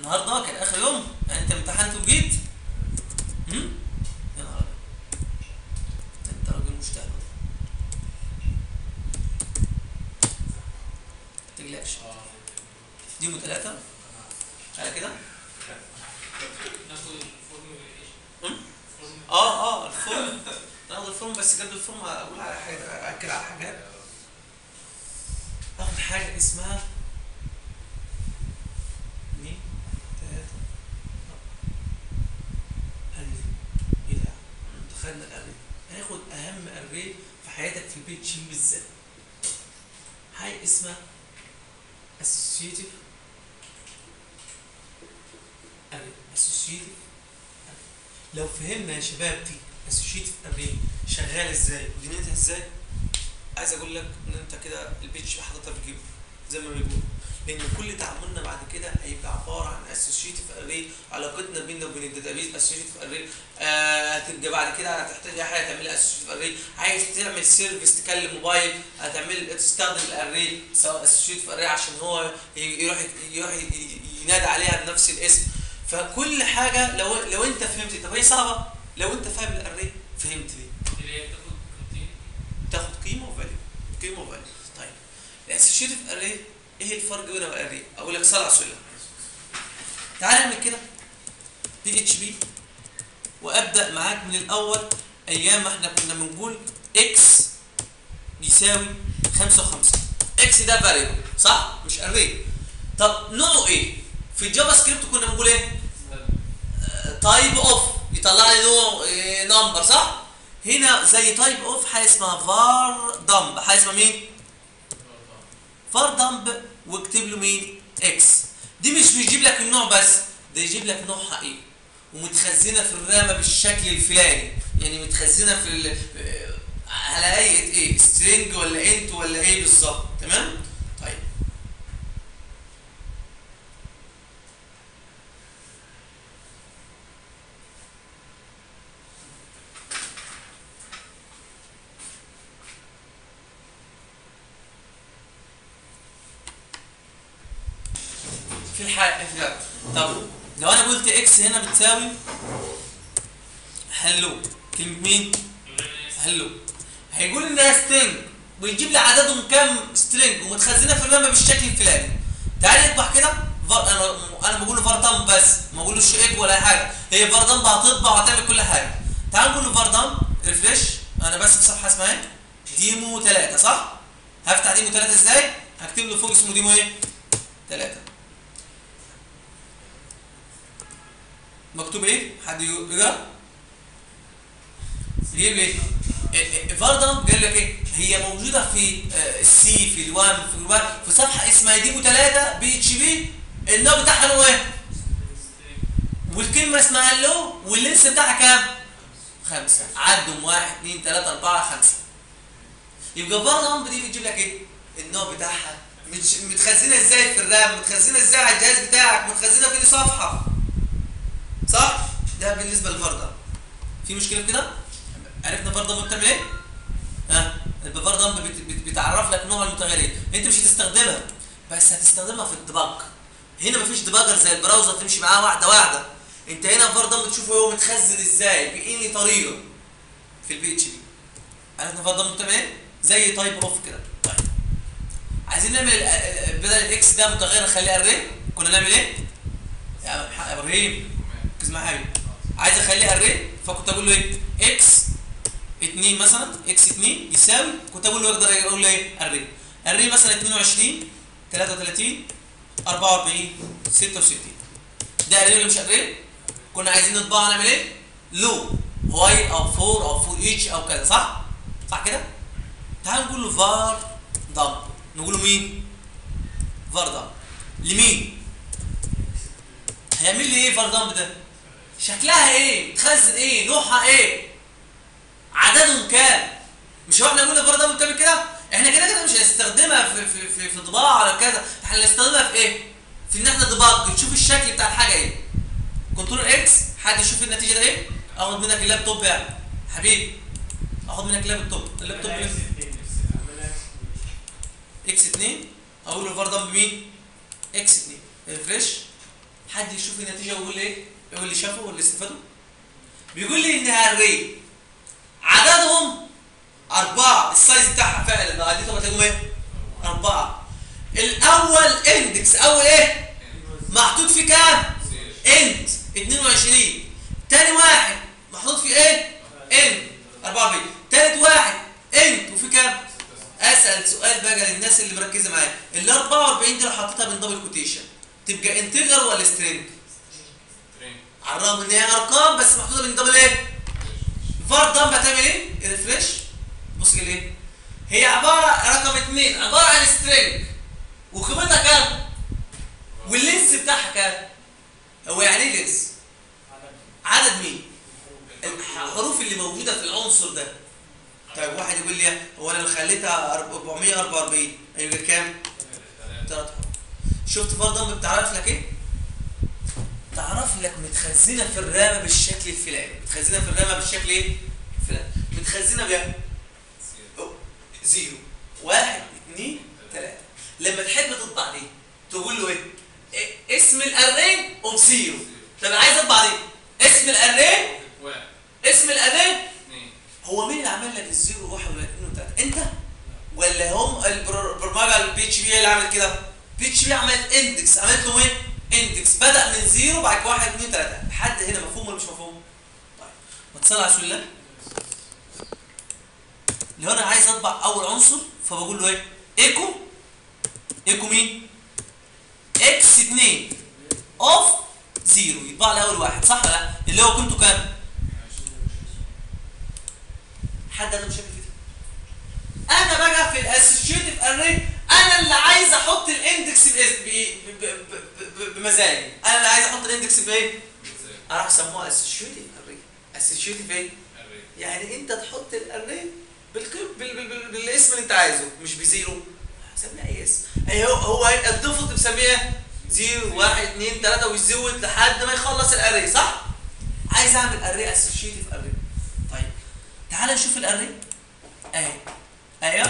النهارده كان اخر يوم يعني انت امتحنت وجيت هم؟ يا نهار أبيض. انت راجل مجتهد ما تقلقش دي ثلاثة على كده اه اه الفورم ناخد الفورم بس قبل الفورم اقول على حاجه اكد على حاجات اخد حاجه اسمها اثنين ثلاثة اري ايه ده؟ دخلنا الاري هناخد اهم اري في حياتك في البيت شيل بالذات حاجه اسمها associative array associative لو فهمنا يا شباب دي اسوشيتيف اري شغال ازاي ودنيتها ازاي عايز اقول لك ان انت كده البيتش حاططها في جيبه زي ما بيقولوا لان كل تعاملنا بعد كده هيبقى عباره عن اسوشيتيف اري علاقتنا بيننا وبين الداتابيز اسوشيتيف اري آه هتبقى بعد كده هتحتاج اي حاجه تعملها اسوشيتيف اري عايز تعمل سيرفيس تكلم موبايل هتعمل تستخدم الاري سواء اسوشيتيف اري عشان هو يروح يروح ينادى عليها بنفس الاسم فكل حاجه لو لو انت فهمت طب هي صعبه لو انت فاهم الاري فهمت ليه تاخد قيمه وفاليو قيمه وفاليو طيب الاسوشيتيف اري ايه الفرق بينها والاري اقول لك صلع سلم تعال نعمل كده بي اتش بي وابدا معاك من الاول ايام ما احنا كنا بنقول اكس يساوي 5 و5 اكس ده فاريبل صح مش اري طب نوعه ايه في الجافا سكريبت كنا بنقول ايه تايب اوف يطلع لي نوع نمبر صح هنا زي تايب اوف حاجه اسمها فار دمب حاجه اسمها مين فار دمب واكتب له مين اكس دي مش بيجيب لك النوع بس ده يجيب لك نوع حقيقي ومتخزنه في الرامه بالشكل الفلاني يعني متخزنه في ال... على هيئه ايه سترينج ولا انت ولا ايه بالظبط تمام طيب في الحقيقة لا. طب لو انا قلت اكس هنا بتساوي هلو كلمة مين؟ هلو هيقول انها سترينج ويجيب لي عددهم كام سترينج ومتخزنه في الرامه بالشكل الفلاني تعالى يطبع كده فر... انا انا بقول له فردان بس ما بقولوش ايك ولا أي حاجه هي فردان هتطبع وهتعمل كل حاجه تعال نقول له فردان ريفريش انا بس في صفحه اسمها ايه؟ ديمو 3 صح؟ هفتح ديمو 3 ازاي؟ هكتب له فوق اسمه ديمو ايه؟ 3 مكتوب ايه؟ حد يقرا؟ جيب ايه؟ فاردم قال لك ايه؟ هي موجوده في السي في الوان في الوان في صفحه اسمها ديمو 3 بي اتش بي النوع بتاعها هو ايه؟ والكلمه اسمها هلو واللينس بتاعها كام؟ خمسه عدهم واحد اثنين ثلاثه اربعه خمسه يبقى فاردم دي بتجيب لك ايه؟ النوع بتاعها متخزنه ازاي في الرام؟ متخزنه ازاي على الجهاز بتاعك؟ متخزنه في دي صفحه صح؟ ده بالنسبه للفاردم في مشكله في كده؟ عرفنا فار بتعمل ايه؟ ها الفار دمب بت بت بتعرف لك نوع المتغيرات انت مش هتستخدمها بس هتستخدمها في الديباج هنا مفيش ديباجر زي البراوزر تمشي معاه واحده واحده انت هنا فار دمب تشوفه هو متخزن ازاي باي طريقه في البي اتش بي عرفنا فار دمب بتعمل ايه؟ زي تايب اوف كده طيب عايزين نعمل بدل الاكس ده متغير نخليه اري كنا نعمل ايه؟ يا ابراهيم ركز معايا حبيبي عايز اخليه اري فكنت اقول له ايه؟ اكس 2 مثلا اكس 2 يساوي كنت اقول له اقدر اقول له ايه اري اري مثلا 22 33 44 66 ده اري ولا مش اري كنا عايزين نطبعه نعمل ايه لو واي او فور او فور ايتش او كذا صح صح كده تعال نقول له فار دمب نقول له مين فار دمب لمين هيعمل لي ايه فار دمب ده شكلها ايه تخزن ايه نوعها ايه عددهم كام مش هو احنا قلنا الفار ده بتعمل كده احنا كده كده مش هنستخدمها في في في, في طباعه ولا كذا احنا هنستخدمها في ايه في ان احنا ديباج نشوف الشكل بتاع الحاجه ايه كنترول اكس حد يشوف النتيجه ده ايه اخد منك اللابتوب يعني حبيبي اخد منك اللابتوب اللابتوب اكس 2 اقول له فار ده بمين اكس 2 ريفريش حد يشوف النتيجه ويقول لي ايه يقول لي شافوا واللي استفادوا بيقول لي ان الري عددهم أربعة السايز بتاعها فعلا لو عديتهم هتلاقيهم ايه؟ أربعة الأول اندكس أول ايه؟ محطوط فيه كام؟ اند 22 تاني واحد محطوط فيه ايه؟ اند 44 تالت واحد اند وفي كام؟ اسال سؤال بقى للناس اللي مركزه معايا ال 44 دي لو حطيتها من دبل كوتيشن تبقى انتجر ولا سترينج؟ على الرغم ان هي ارقام بس محطوطه من دبل ايه؟ فار دم هتعمل ايه؟ ريفريش بص كده ايه؟ هي عباره رقم اثنين عباره عن سترينج وقيمتها كام؟ واللينس بتاعها كام؟ هو يعني ايه لينس؟ عدد مين؟ الحروف اللي موجوده في العنصر ده طيب واحد يقول لي هو انا لو خليتها 444 هيبقى كام؟ ثلاث حروف شفت فار دم بتعرف لك ايه؟ تعرف لك متخزنه في الرامه بالشكل الفلاني متخزنه في الرامه بالشكل ايه؟ الفلاني متخزنه بكام؟ زيرو واحد اثنين ثلاثة لما تحب تطبع دي تقول له ايه؟ إيه؟ اسم الارين اوف زيرو طب عايز اطبع دي اسم الارين اسم الارين هو مين اللي عمل لك الزيرو واحد ولا اثنين وثلاثة؟ انت؟ ولا هم البر- البرمجه البي اتش بي اللي عملت كده؟ بي اتش بي عملت اندكس عملت له ايه؟ اندكس بدا من زيرو بعد كده واحد اثنين ثلاثة لحد هنا مفهوم ولا مش مفهوم؟ طيب ما تصلي على رسول الله لو انا عايز اطبع اول عنصر فبقول له ايه ايكو ايكو مين اكس 2 اوف زيرو يطبع لي اول واحد صح ولا لا اللي هو قيمته كام حد عنده مشاكل في ده انا بقى في الاسوشيتيف اري انا اللي عايز احط الاندكس بإز- ب- ب- ب- ب- بمزاجي انا اللي عايز احط الاندكس بايه اروح اسموها اسوشيتيف اري اسوشيتيف ايه يعني انت تحط الاري بالقيم بال بال بال بالاسم اللي انت عايزه مش بزيرو سميها اي اسم اي هو هو الديفولت مسميها زيرو واحد اثنين ثلاثة ويزود لحد ما يخلص الاري صح؟ عايز اعمل اري اسوشيتيف اري طيب تعال نشوف الاري اهي ايوه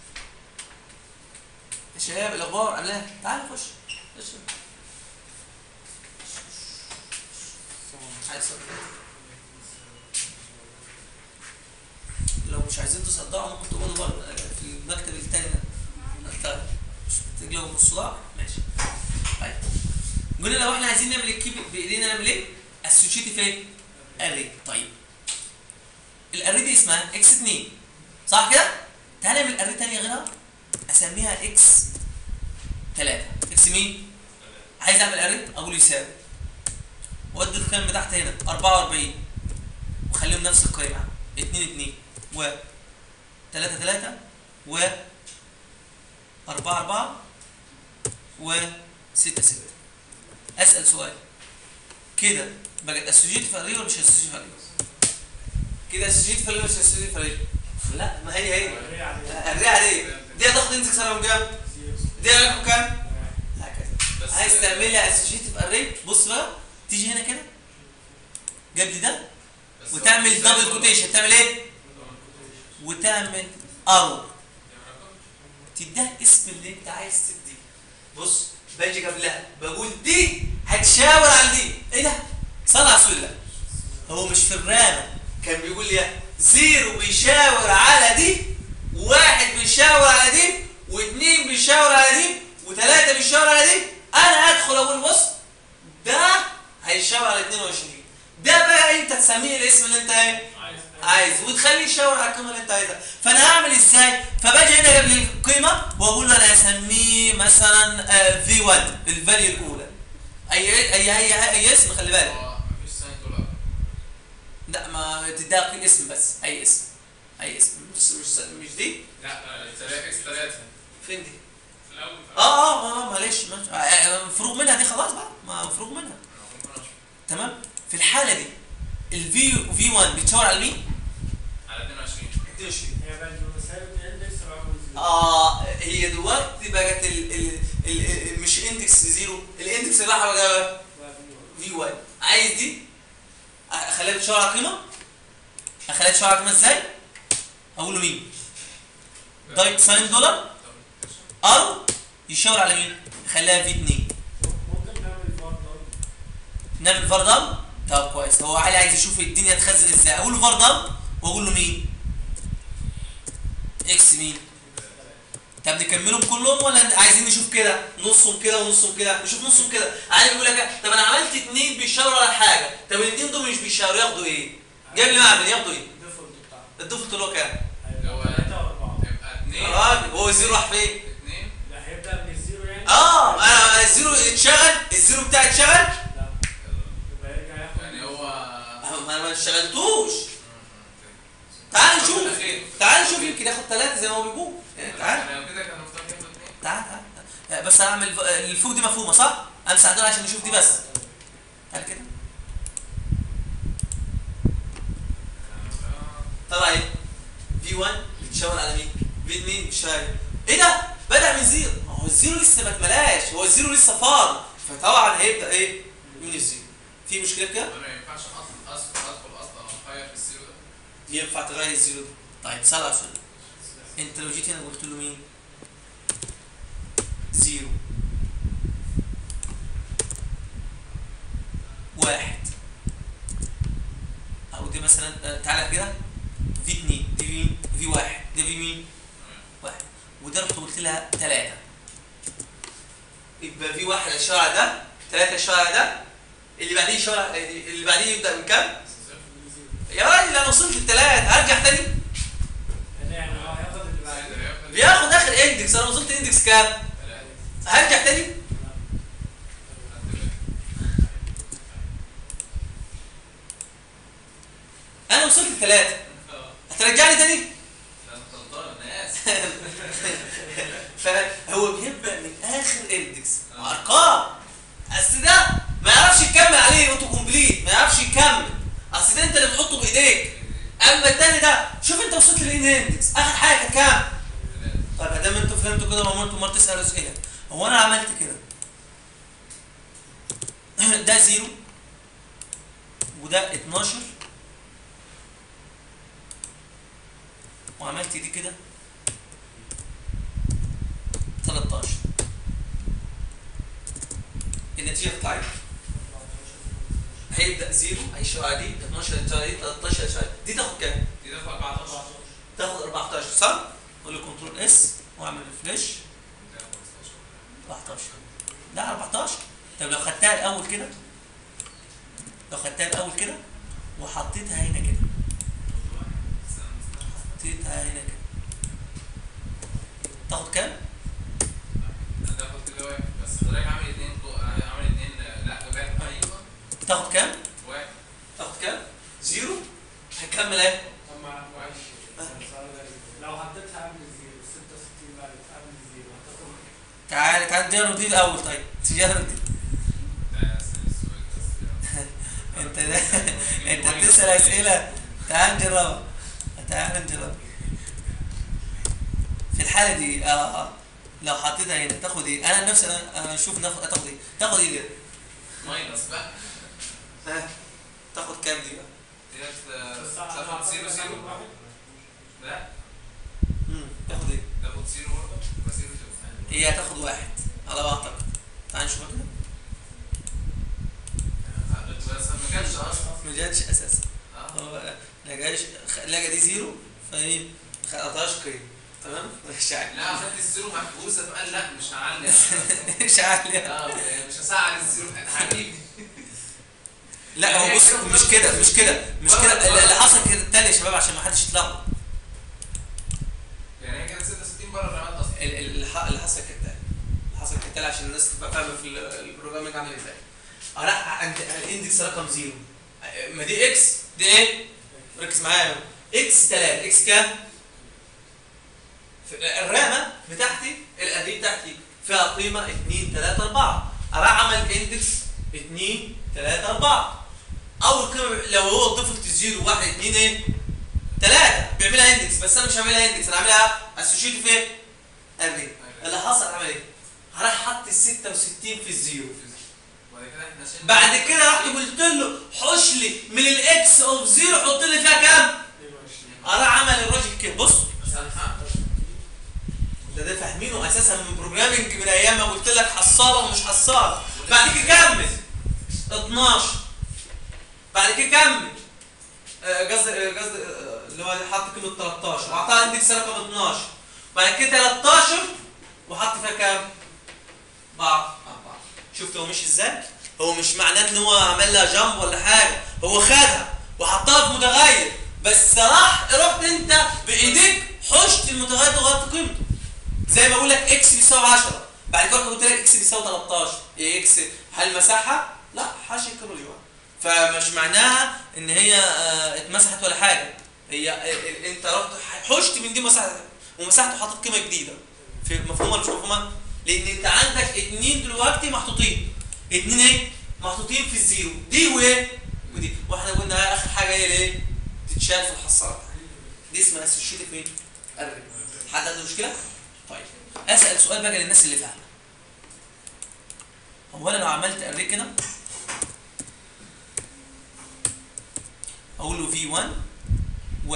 يا شباب الاخبار قبلها تعال خش خش عايز صوت. لو مش عايزين تصدعوا ممكن تقعدوا بره في المكتب التاني ده طيب تجلوا من الصداع ماشي طيب قلنا لو احنا عايزين نعمل الكيب بايدينا نعمل ايه؟ اسوشيتيف ايه؟ اري طيب الاري دي اسمها اكس 2 صح كده؟ تعالى نعمل اري تانية غيرها اسميها اكس 3 اكس مين؟ عايز اعمل اري اقول يساوي وادي القيم بتاعتي هنا 44 وخليهم نفس القيمه 2 2 و 3 3 و 4 4 و 6 6 اسال سؤال كده بقت اسوشيتيف اري ولا مش اسوشيتيف اري؟ كده اسوشيتيف اري ولا مش اسوشيتيف اري؟ لا ما هي هي الري عاديه دي هتاخد اندكس رقم كام؟ دي رقم كام؟ هكذا عايز تعملها اسوشيتيف اري بص بقى تيجي هنا كده جاب لي ده وتعمل دبل كوتيشن تعمل ايه؟ وتعمل ارو تديها اسم اللي انت عايز تديه بص باجي قبلها بقول دي هتشاور على دي ايه ده؟ صلى على رسول الله هو مش في الرامه كان بيقول لي زيرو بيشاور على دي وواحد بيشاور على دي واثنين بيشاور على دي وثلاثه بيشاور على دي انا ادخل اقول بص ده هيشاور على 22 ده بقى انت تسميه الاسم اللي انت ايه عايز وتخليه يشاور على القيمه اللي انت عايزها فانا هعمل ازاي فباجي هنا قبل القيمه واقول له انا هسميه مثلا في 1 الفاليو الاولى اي اي اي اي اسم خلي بالك مفيش ساين دولار لا ما تديها اسم بس اي اسم اي اسم مش مش, مش دي لا تلاقي اكس 3 فين دي في الاول اه اه اه معلش ماشي. آه، آه، مفروغ منها دي خلاص بقى ما مفروغ منها تمام في الحاله دي الفي في 1 بتشاور على مين على 22 22 هي بقى المسائل دي اندكس رقم زيرو اه هي دلوقتي بقت ال ال ال ال مش اندكس زيرو الاندكس اللي راح بقى في 1 عايز دي اخليها تشاور على قيمه اخليها تشاور على قيمه ازاي اقول له مين دايت ساين دولار او يشاور على مين يخليها في 2 ممكن نعمل فار داون نعمل فار دمب طب كويس هو علي عايز يشوف الدنيا تخزن ازاي اقول له فار دمب واقول له مين اكس مين طب نكملهم كلهم ولا عايزين نشوف كده نصهم كده ونصهم كده نشوف نصهم كده علي بيقول لك طب انا عملت اتنين بيشاوروا على حاجه طب الاثنين دول مش بيشاوروا ياخدوا ايه جايب لي معمل ياخدوا ايه الديفولت بتاعه الديفولت اللي هو كام هو- هيبقى ثلاثة وأربعة يبقى اتنين يا راجل هو الزيرو راح فين اتنين لا هيبدأ من الزيرو يعني اه انا الزيرو اتشغل الزيرو بتاعي اتشغل لا يبقى يرجع ياخد يعني هو ما انا ما اشتغلتوش تعال نشوف تعال نشوف يمكن ياخد ثلاثة زي ما هو بيقول يعني تعال يعني كده كان المفترض ياخد اتنين تعال تعال تعال. بس انا اعمل الفوق دي مفهومة صح؟ امسح دول عشان نشوف دي بس تعال كده طلع ايه؟ في 1 بتشاور على مين؟ في 2 بتشاور ايه ده؟ بدأ من زيرو ما هو الزيرو لسه ما اتملاش هو الزيرو لسه فاضي فطبعا هيبدأ ايه؟ من الزيرو في مشكلة في كده؟ ما ينفعش اصلا ادخل ادخل اصلا اغير في الزيرو ده ينفع تغير الزيرو ده طيب سأل عشان انت لو جيت هنا قلت له مين؟ زيرو واحد او دي مثلا آه، تعالى كده في اتنين دي في مين؟ في واحد دي في مين؟ واحد وده رحت قلت لها تلاتة يبقى في واحد الشارع ده تلاتة الشارع ده اللي بعديه شارع اللي بعديه يبدأ من كام؟ يا راجل انا وصلت التلات هرجع تاني يعني يعني هو هياخد اللي بعديه بياخد اخر اندكس انا وصلت اندكس كام؟ هرجع تاني انا وصلت الثلاثة هترجعني تاني؟ فهو بيبدأ من اخر اندكس وارقام اصل ده ما يعرفش يكمل عليه اوتو كومبليت ما يعرفش يكمل اصل ده انت اللي بتحطه بايديك اما التاني ده شوف انت وصلت لين اندكس اخر حاجه كانت كام؟ طيب ادام انتوا فهمتوا كده ما انتوا امال تسالوا اسئله هو انا عملت كده ده زيرو وده 12 وعملت دي كده 13 النتيجه تطلع ايه؟ هيبدا زيرو هيشتغل على دي 12 هيشتغل على دي 13 هيشتغل على دي. دي تاخد كام؟ دي دفعة 14 تاخد 14 صح؟ قول له كنترول اس واعمل ريفريش 14 ده 14 طب لو خدتها الاول كده لو خدتها الاول كده وحطيتها هنا كده حطيتها هنا كده تاخد كام؟ هتاخد كده واحد بس حضرتك عامل اتنين طو- عامل اتنين لا واحد ايوه تاخد كام؟ واحد تاخد كام؟ زيرو هكمل اهي طب مع- معلش سؤال غريب. لو حطيتها قبل الزيرو 66 بقى قبل الزيرو هتاخد تعال تعال اديها دي الاول طيب اديها دي ده أسئلة السؤال ده. انت ده انت بتسال اسئله تعال نجربها تعال نجربها في الحاله دي اه اه لو حطيتها هنا تاخد ايه انا نفسي انا انا اشوف ناخد تاخد ايه تاخد ايه دي ماينس بقى ها تاخد كام دي بقى ديت آه، الساعة تاخد زيرو هتاخد زيرو واحد. لا امم تاخد ايه تاخد زيرو برضه يبقى زيرو زيرو هي هتاخد واحد على ما اعتقد تعال نشوف كده بس ما كانش اصلا ما جاتش اساسا اه هو ما جاش خ- لقى دي زيرو فايه ما خدتهاش قيم تمام مش عارف لا خدت الزيرو محبوسه فقال لا مش هعلي مش عارف اه مش هسعر الزيرو حبيبي لا هو بص مش كده مش كده مش كده اللي اللي حصل كده التاني يا شباب عشان ما حدش يتلخبط يعني هي كانت 66 بره الرماد اصلا ال- ال- اللي ح- اللي حصل كالتالي اللي حصل كالتالي عشان الناس تبقى فاهمه في ال- البروجرامنج عامل ازاي راح عند الاندكس رقم زيرو ما دي اكس دي ايه؟ ركز معايا اكس 3 اكس كام؟ في الرامه بتاعتي الاري بتاعتي فيها قيمه 2 3 4 راح عمل اندكس 2 3 4 اول قيمه لو هو الديفولت 0 1 2 ايه؟ 3 بيعملها اندكس بس انا مش هعملها اندكس انا هعملها اسوشيتيف ايه؟ اري اللي حصل عمل ايه؟ راح حط ال 66 في الزيرو وبعد كده احنا شلنا بعد كده رحت قلت له حش لي من الاكس اوف زيرو حط لي فيها كام؟ 22 راح عمل الراجل كده بص صح ده ده فاهمينه اساسا من بروجرامنج من ايام ما قلت لك حصاله ومش حصاله بعد كده كمل 12 بعد كده كمل آه، قصدي آه، قصدي آه، اللي هو حط قيمه 13 وعطاها اندكس رقم 12 بعد كده 13 وحط فيها كام؟ 4 4 شفت هو مشي ازاي؟ هو مش معناه ان هو عمل لها جامب ولا حاجه هو خدها وحطها في متغير بس راح رحت انت بايديك حشت المتغير ده وغيرت قيمته زي ما بقول لك اكس بيساوي 10 بعد كده قلت لك اكس بيساوي 13 ايه اكس هل مسحها؟ لا حاشي كروليوان فمش معناها ان هي آه، اتمسحت ولا حاجه هي آه، آه، انت رحت حشت من دي مسحت ومسحت وحطيت قيمه جديده في مفهومه ولا مش مفهومه؟ لان انت عندك اتنين دلوقتي محطوطين اتنين ايه؟ محطوطين في الزيرو دي وايه؟ ودي واحنا قلنا اخر حاجه هي الايه؟ تتشال في الحصاله دي اسمها اسوشيتيف مين؟ الري حد عنده مشكله؟ طيب اسال سؤال بقى للناس اللي فاهمه هو انا لو عملت اري كده اقول له في 1 و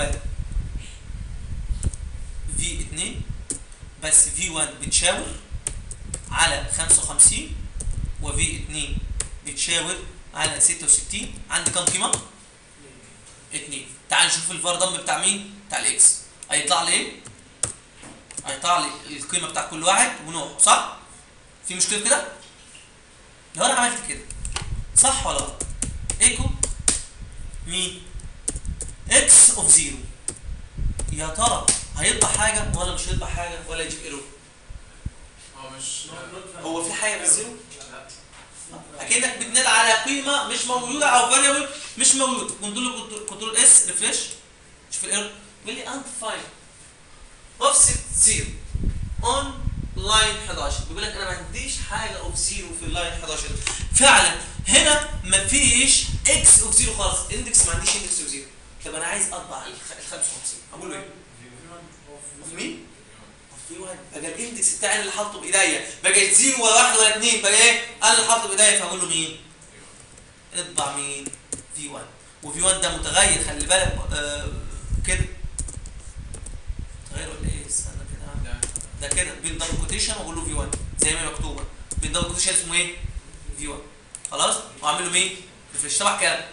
في 2 بس في 1 بتشاور على 55 وفي 2 بتشاور على 66 عندي كام قيمه؟ 2 تعال نشوف الفار ضم بتاع مين؟ بتاع الاكس هيطلع لي ايه؟ هيطلع لي القيمه بتاع كل واحد ونوعه صح؟ في مشكله في كده؟ لو انا عملت كده صح ولا غلط؟ ايكو مين؟ اكس اوف زيرو يا ترى هيطبع حاجه ولا مش هيطبع حاجه ولا يجيب ايرور؟ هو مش هو في حاجه بالزيرو؟ لا اكنك بتنادي على قيمه مش موجوده او فاريبل مش موجود كنترول كنترول اس ريفريش شوف الايرور بيقول لي انت فاين اوفست زيرو اون لاين 11 بيقول لك انا ما عنديش حاجه اوف زيرو في اللاين 11 فعلا هنا ما فيش اكس اوف زيرو خالص اندكس ما عنديش اندكس اوف زيرو طب انا عايز اطبع ال 55 اقول له ايه؟ اوف مين؟ في واحد بقى الاندكس بتاعي أنا اللي حاطه بايديا بقى زيرو ولا واحد ولا اثنين بقى ايه انا اللي حاطه بايديا فاقول له مين اطبع مين في 1 وفي 1 ده متغير خلي بالك آه كده متغير ولا ايه استنى كده ده ده كده بين دبل كوتيشن واقول له في 1 زي ما هي مكتوبه بين دبل كوتيشن اسمه ايه في 1 خلاص واعمل له مين ريفريش طبعا كام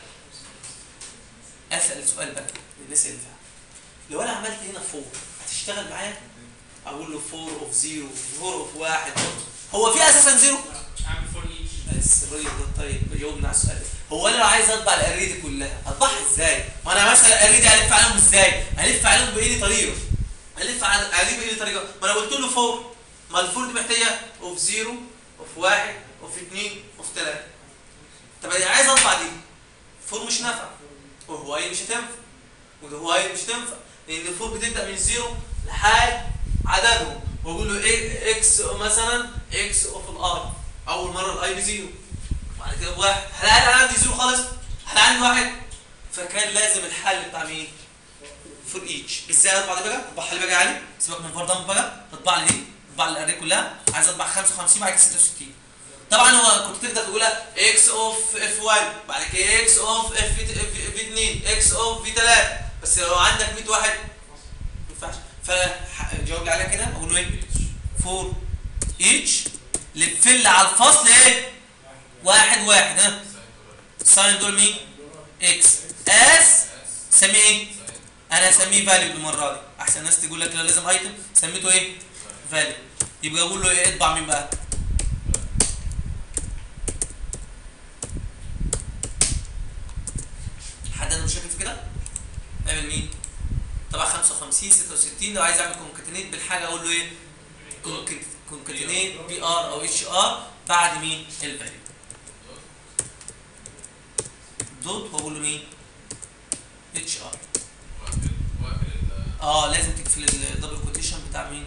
اسال سؤال بقى للناس اللي فاهمه لو انا عملت هنا فوق هتشتغل معايا اقول له 4 اوف 0 4 اوف 1 هو في اساسا زيرو اعمل فور ايتش بس الراجل ده طيب جاوبنا على السؤال ده. هو انا لو عايز اطبع الاري دي كلها اطبعها ازاي؟ ما انا مثلا الاري دي الف عليهم ازاي؟ الف عليهم باي طريقه الف على- عليه باي طريقه ما انا قلت له فور ما الفور دي محتاجه اوف 0 اوف 1 اوف 2 اوف 3 طب انا عايز اطبع دي فور مش نافع وهو اي مش هتنفع وده هو اي مش هتنفع لان الفور بتبدا من زيرو لحد عددهم واقول له إيه اكس مثلا اكس اوف الاي اول مره الاي بزيرو بعد كده بواحد هل انا عندي زيرو خالص؟ هل عندي واحد؟ فكان لازم الحل بتاع مين؟ فور ايتش ازاي اطبع دي بقى؟ اطبعها لي بقى عالي سيبك من فور دمب بقى اطبع لي دي اطبع لي الاري كلها عايز اطبع 55 بعد كده 66 طبعا هو كنت تقدر تقولها اكس اوف اف 1 بعد كده اكس اوف اف في 2 اكس اوف في 3 بس لو عندك 100 واحد ما ينفعش فجاوب لي عليها كده اقول له ايه؟ فور ايتش لفل على الفصل ايه؟ واحد واحد ها الساين دول مين؟ اكس اس سميه ايه؟ انا اسميه فاليو المره دي احسن ناس تقول لك لا لازم ايتم سميته ايه؟ فاليو يبقى اقول له ايه اطبع مين بقى؟ حد عنده مشاكل في كده؟ اعمل مين؟ طبعا 55 66 لو عايز اعمل كونكاتينيت بالحاجه اقول له ايه؟ كونكاتينيت بي ار او اتش ار بعد مين؟ الفاليو دوت واقول له مين؟ اتش ار واقفل واقفل ال- اه لازم تقفل الدبل كوتيشن بتاع مين؟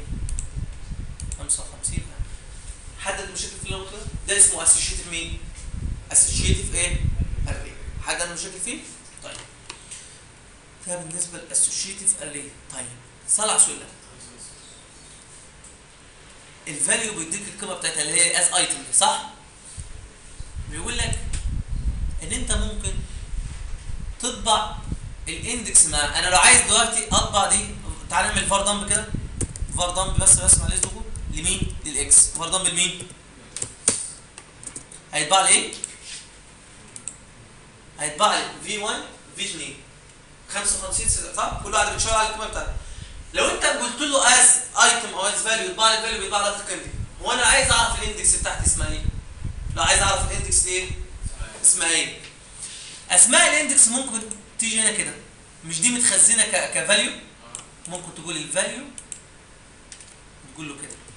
55 حد عنده مشاكل في اللي أنا قلته ده؟ ده اسمه اسوشيتيف مين؟ اسوشيتيف ايه؟ اري حد عنده مشاكل فيه؟ طيب ده بالنسبه للاسوشيتيف اري طيب صلى على السؤال ده الفاليو بيديك القيمه بتاعتها اللي هي از ايتم صح؟ بيقول لك ان انت ممكن تطبع الاندكس مع انا لو عايز دلوقتي اطبع دي تعال نعمل فار دمب كده فار دمب بس بس معلش دكتور لمين؟ للاكس فار دمب لمين؟ هيطبع لي ايه؟ هيطبع لي في 1 في 2 55 ستة صح؟ كل واحد بتشاور على القيمه بتاعته لو انت قلت له از ايتم او از فاليو يطبع لي الفاليو بيطبع لك القيمه دي هو انا عايز اعرف الاندكس بتاعتي اسمها ايه؟ لو عايز اعرف الاندكس دي ايه؟ اسمها ايه؟ اسماء الاندكس ممكن تيجي هنا كده مش دي متخزنه ك- كفاليو ممكن تقول الفاليو تقول له كده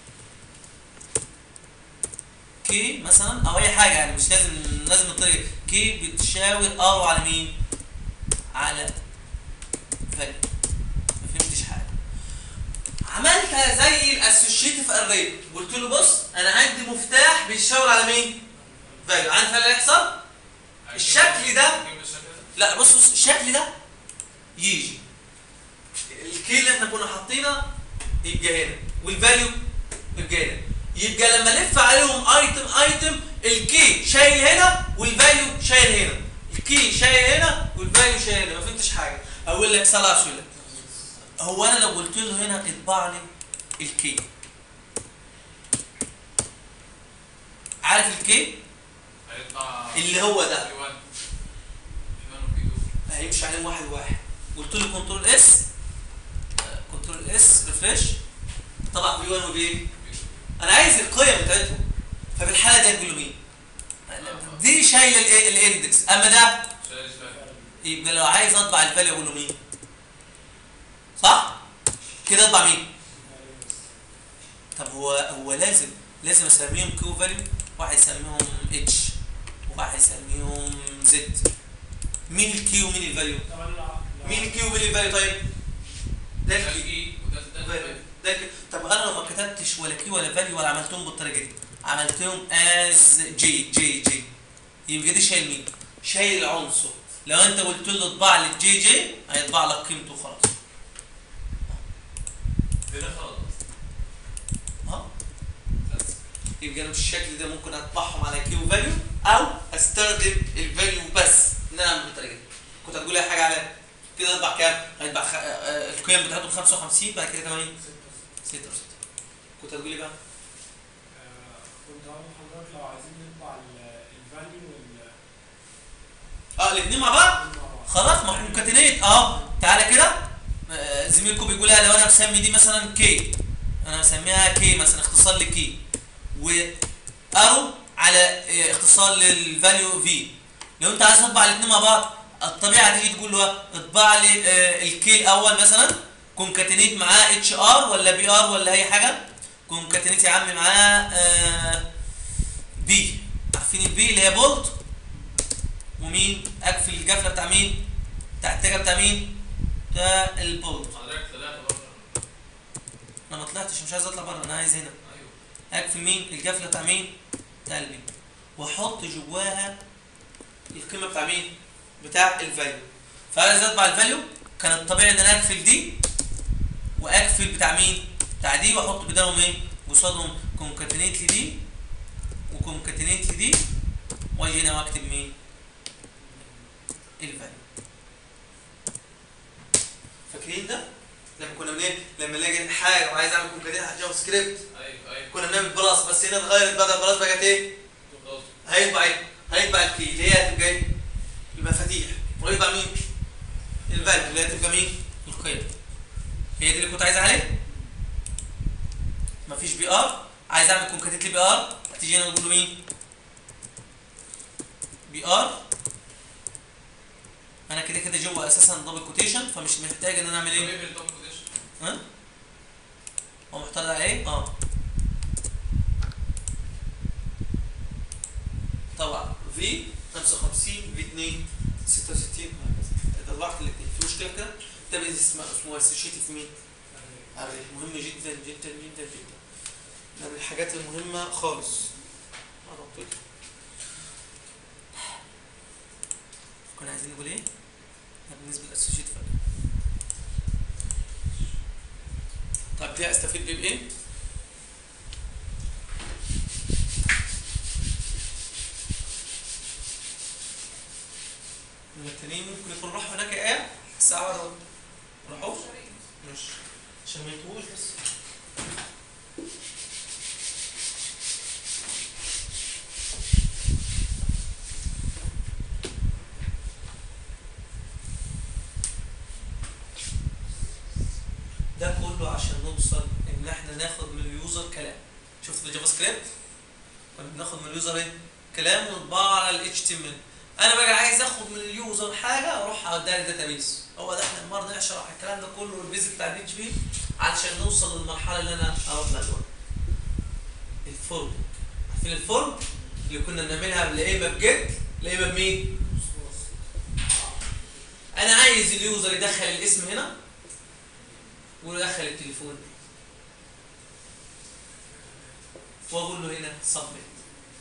كي مثلا او اي حاجه يعني مش لازم لازم الطريقه كي بتشاور ار على مين؟ على فاليو ما فهمتش حاجه عملتها زي الاسوشيتيف اري قلت له بص انا عندي مفتاح بيشاور على مين؟ فاليو عارف ايه اللي هيحصل؟ الشكل ده هيجيب الشكل ده لا بص بص الشكل ده يجي الكي اللي احنا كنا حاطينه يبقى هنا والفاليو يبقى هنا يبقى لما الف عليهم ايتم ايتم الكي شايل هنا والفاليو شايل هنا الكي شايل هنا والفاليو شايل هنا ما فهمتش حاجه اقول لك صلاه شو لك هو انا لو قلت له هنا اطبع لي الكي عارف الكي هيطلع اللي هو ده في 1 في 1 وفي 2 هيمشي عليهم واحد واحد قلت له كنترول اس كنترول اس ريفريش طبعا في 1 وبي انا عايز القيم بتاعتهم فبالحاله دي هتقول له مين؟ دي شايله الايه الاندكس اما ده شايل الفاليو يبقى لو عايز اطبع الفاليو اقول له مين؟ صح؟ كده اطبع مين؟ طب هو هو لازم لازم اسميهم كيو فاليو واحد يسميهم اتش وواحد يسميهم زد مين الكيو ومين الفاليو؟ طب انا لو- مين الكيو ومين الفاليو طيب؟ ده ده الكيو الاي وده ده فاليو الفاليو ده الكيو. طب انا لو ما كتبتش ولا كيو ولا فاليو ولا عملتهم بالطريقه دي عملتهم از جي جي جي يبقى دي شايل مين؟ شايل العنصر لو انت قلت له اطبع لي الجي جي هيطبع لك قيمته خلاص كده خلاص اه بس يبقى انا بالشكل ده ممكن اطبعهم على كيو فاليو او استخدم الفاليو بس ان انا اعمل بالطريقه دي كنت هتقول لي حاجه على كده اطبع كام؟ هيطبع خ... آه، القيم بتاعته 55 بعد كده كمان ستة 6 كنت هتقول لي بقى آه، كنت هقول لحضرتك لو عايزين نطبع ال- الفاليو وال اه الاثنين مع بعض مع بعض. خلاص ما احنا مكاتنيت اه تعالى كده آه، زميلكم بيقول لها لو انا مسمي دي مثلا كي انا مسميها كي مثلا اختصار لكي و ارو على آه، اختصار للفاليو في لو انت عايز تطبع الاثنين مع بعض الطبيعه تيجي تقول له اطبع لي آه، الكي الاول مثلا كونكاتينيت معاه اتش ار ولا بي ار ولا اي حاجه كونكاتينيت يا عم معاه آه، بي عارفين البي اللي هي بولت ومين اقفل القفله بتاع مين بتاع التاجه بتاع مين بتاع البولت حضرتك طلعت بره انا ما طلعتش مش عايز اطلع بره انا عايز هنا ايوه اقفل مين القفله بتاع مين بتاع البي واحط جواها القيمه بتاع مين بتاع الفاليو فعايز اطبع الفاليو كان الطبيعي ان انا اقفل دي واقفل بتاع مين بتاع دي واحط بدالهم ايه قصادهم كونكاتينيت لدي وكونكاتينيت لدي واجي هنا واكتب مين الفاليو فاكرين ده لما كنا بنعمل لما نلاقي حاجه وعايز اعمل كونكاتينيت على جافا سكريبت ايوه ايوه كنا بنعمل بلاس بس هنا اتغيرت بدل بلاس بقت ايه خلاص هيطبع ايه هيطبع الكي اللي هي هتبقى ايه المفاتيح ويطبع مين الفاليو اللي هي هتبقى مين القيم هي دي اللي كنت عايز عليه مفيش بي ار عايز اعمل كونكاتيت لي بي ار هتيجي هنا نقول له مين بي ار انا كده كده جوه اساسا دبل كوتيشن فمش محتاج ان انا اعمل ايه ايه بالتوب بوزيشن ها هو محترض على ايه اه طبعا في 55 في 2 66 وهكذا طلعت الاثنين في مشكله في كده ده بيز- اسمه اسمه اسوشيتيف في مين؟ عارف مهم جدا جدا جدا جدا ده من الحاجات المهمه خالص أنا قلت لك. كنا عايزين نقول ايه؟ ده بالنسبه للاسوشيتيف طب دي استفيد بيه بايه؟ من التانيين ممكن يكون راحوا هناك ايه؟ الساعة ولا راحوا؟ مش عشان ما يتوهوش بس عشان نوصل ان احنا ناخد من اليوزر كلام شفت في الجافا سكريبت كنا بناخد من اليوزر ايه كلام ونطبعه على الاتش تي ام ال انا بقى عايز اخد من اليوزر حاجه اروح اوديها للداتابيس هو ده احنا النهارده نشرح الكلام ده كله والبيزك بتاع الاتش بي علشان نوصل للمرحله اللي انا اروح لها دلوقتي الفورم عارفين الفورم اللي كنا بنعملها لا اما بجد لا اما بمين انا عايز اليوزر يدخل الاسم هنا ويدخل التليفون واقول له هنا سبميت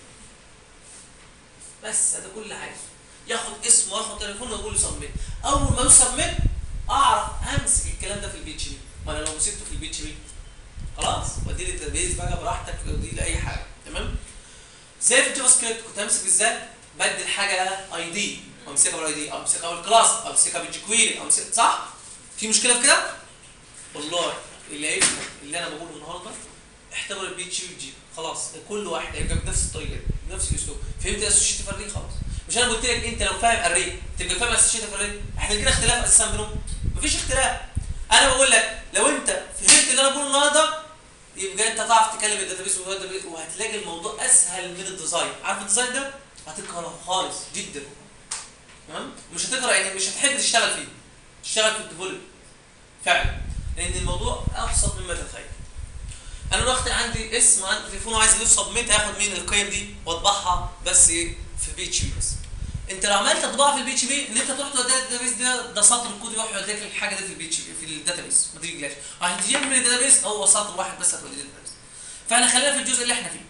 بس ده كل حاجه ياخد اسم واخد تليفون واقول له سبميت اول ما يقول سبميت اعرف امسك الكلام ده في البي اتش بي ما انا لو مسكته في البي اتش بي خلاص ودي للداتابيز بقى براحتك ودي لاي حاجه تمام زي في الجافا سكريبت كنت امسك ازاي بدل حاجه اي دي امسكها بالاي دي امسكها بالكلاس امسكها بالجكويري امسك صح في مشكله في كده والله اللي هيفهم اللي انا بقوله النهارده احتمل البي اتش بي جي خلاص كل واحد هيبقى بنفس الطريقه دي بنفس الاسلوب فهمت اسوشيتيف اري خلاص مش انا قلت لك انت لو فاهم اري تبقى فاهم اسوشيتيف اري احنا كده اختلاف اساسا بينهم مفيش اختلاف انا بقول لك لو انت فهمت اللي انا بقوله النهارده يبقى انت تعرف تكلم الداتابيس والداتابيس وهتلاقي الموضوع اسهل من الديزاين عارف الديزاين ده هتقرا خالص جدا تمام مش هتقرا يعني مش هتحب تشتغل فيه تشتغل في الديفلوب فعلا لان الموضوع ابسط مما تتخيل انا دلوقتي عندي اسم عندي تليفون وعايز ادوس سبميت هاخد مين القيم دي واطبعها بس ايه في بي اتش بي بس انت لو عملت تطبعها في البي اتش بي ان انت تروح توديها الداتابيس ده ده سطر الكود يروح يوديك الحاجه دي في البي اتش بي في الداتابيس ما تجيش عشان تجيب من الداتابيس هو سطر واحد بس هتوديه الداتابيس فاحنا خلينا في الجزء اللي احنا فيه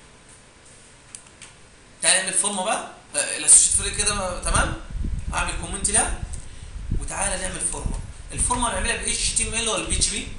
تعالى نعمل فورمه بقى آه، الاسوشيت فريق كده تمام اعمل كومنت لها وتعالى نعمل فورمه الفورمه نعملها ب اتش تي ام ال ولا بي اتش بي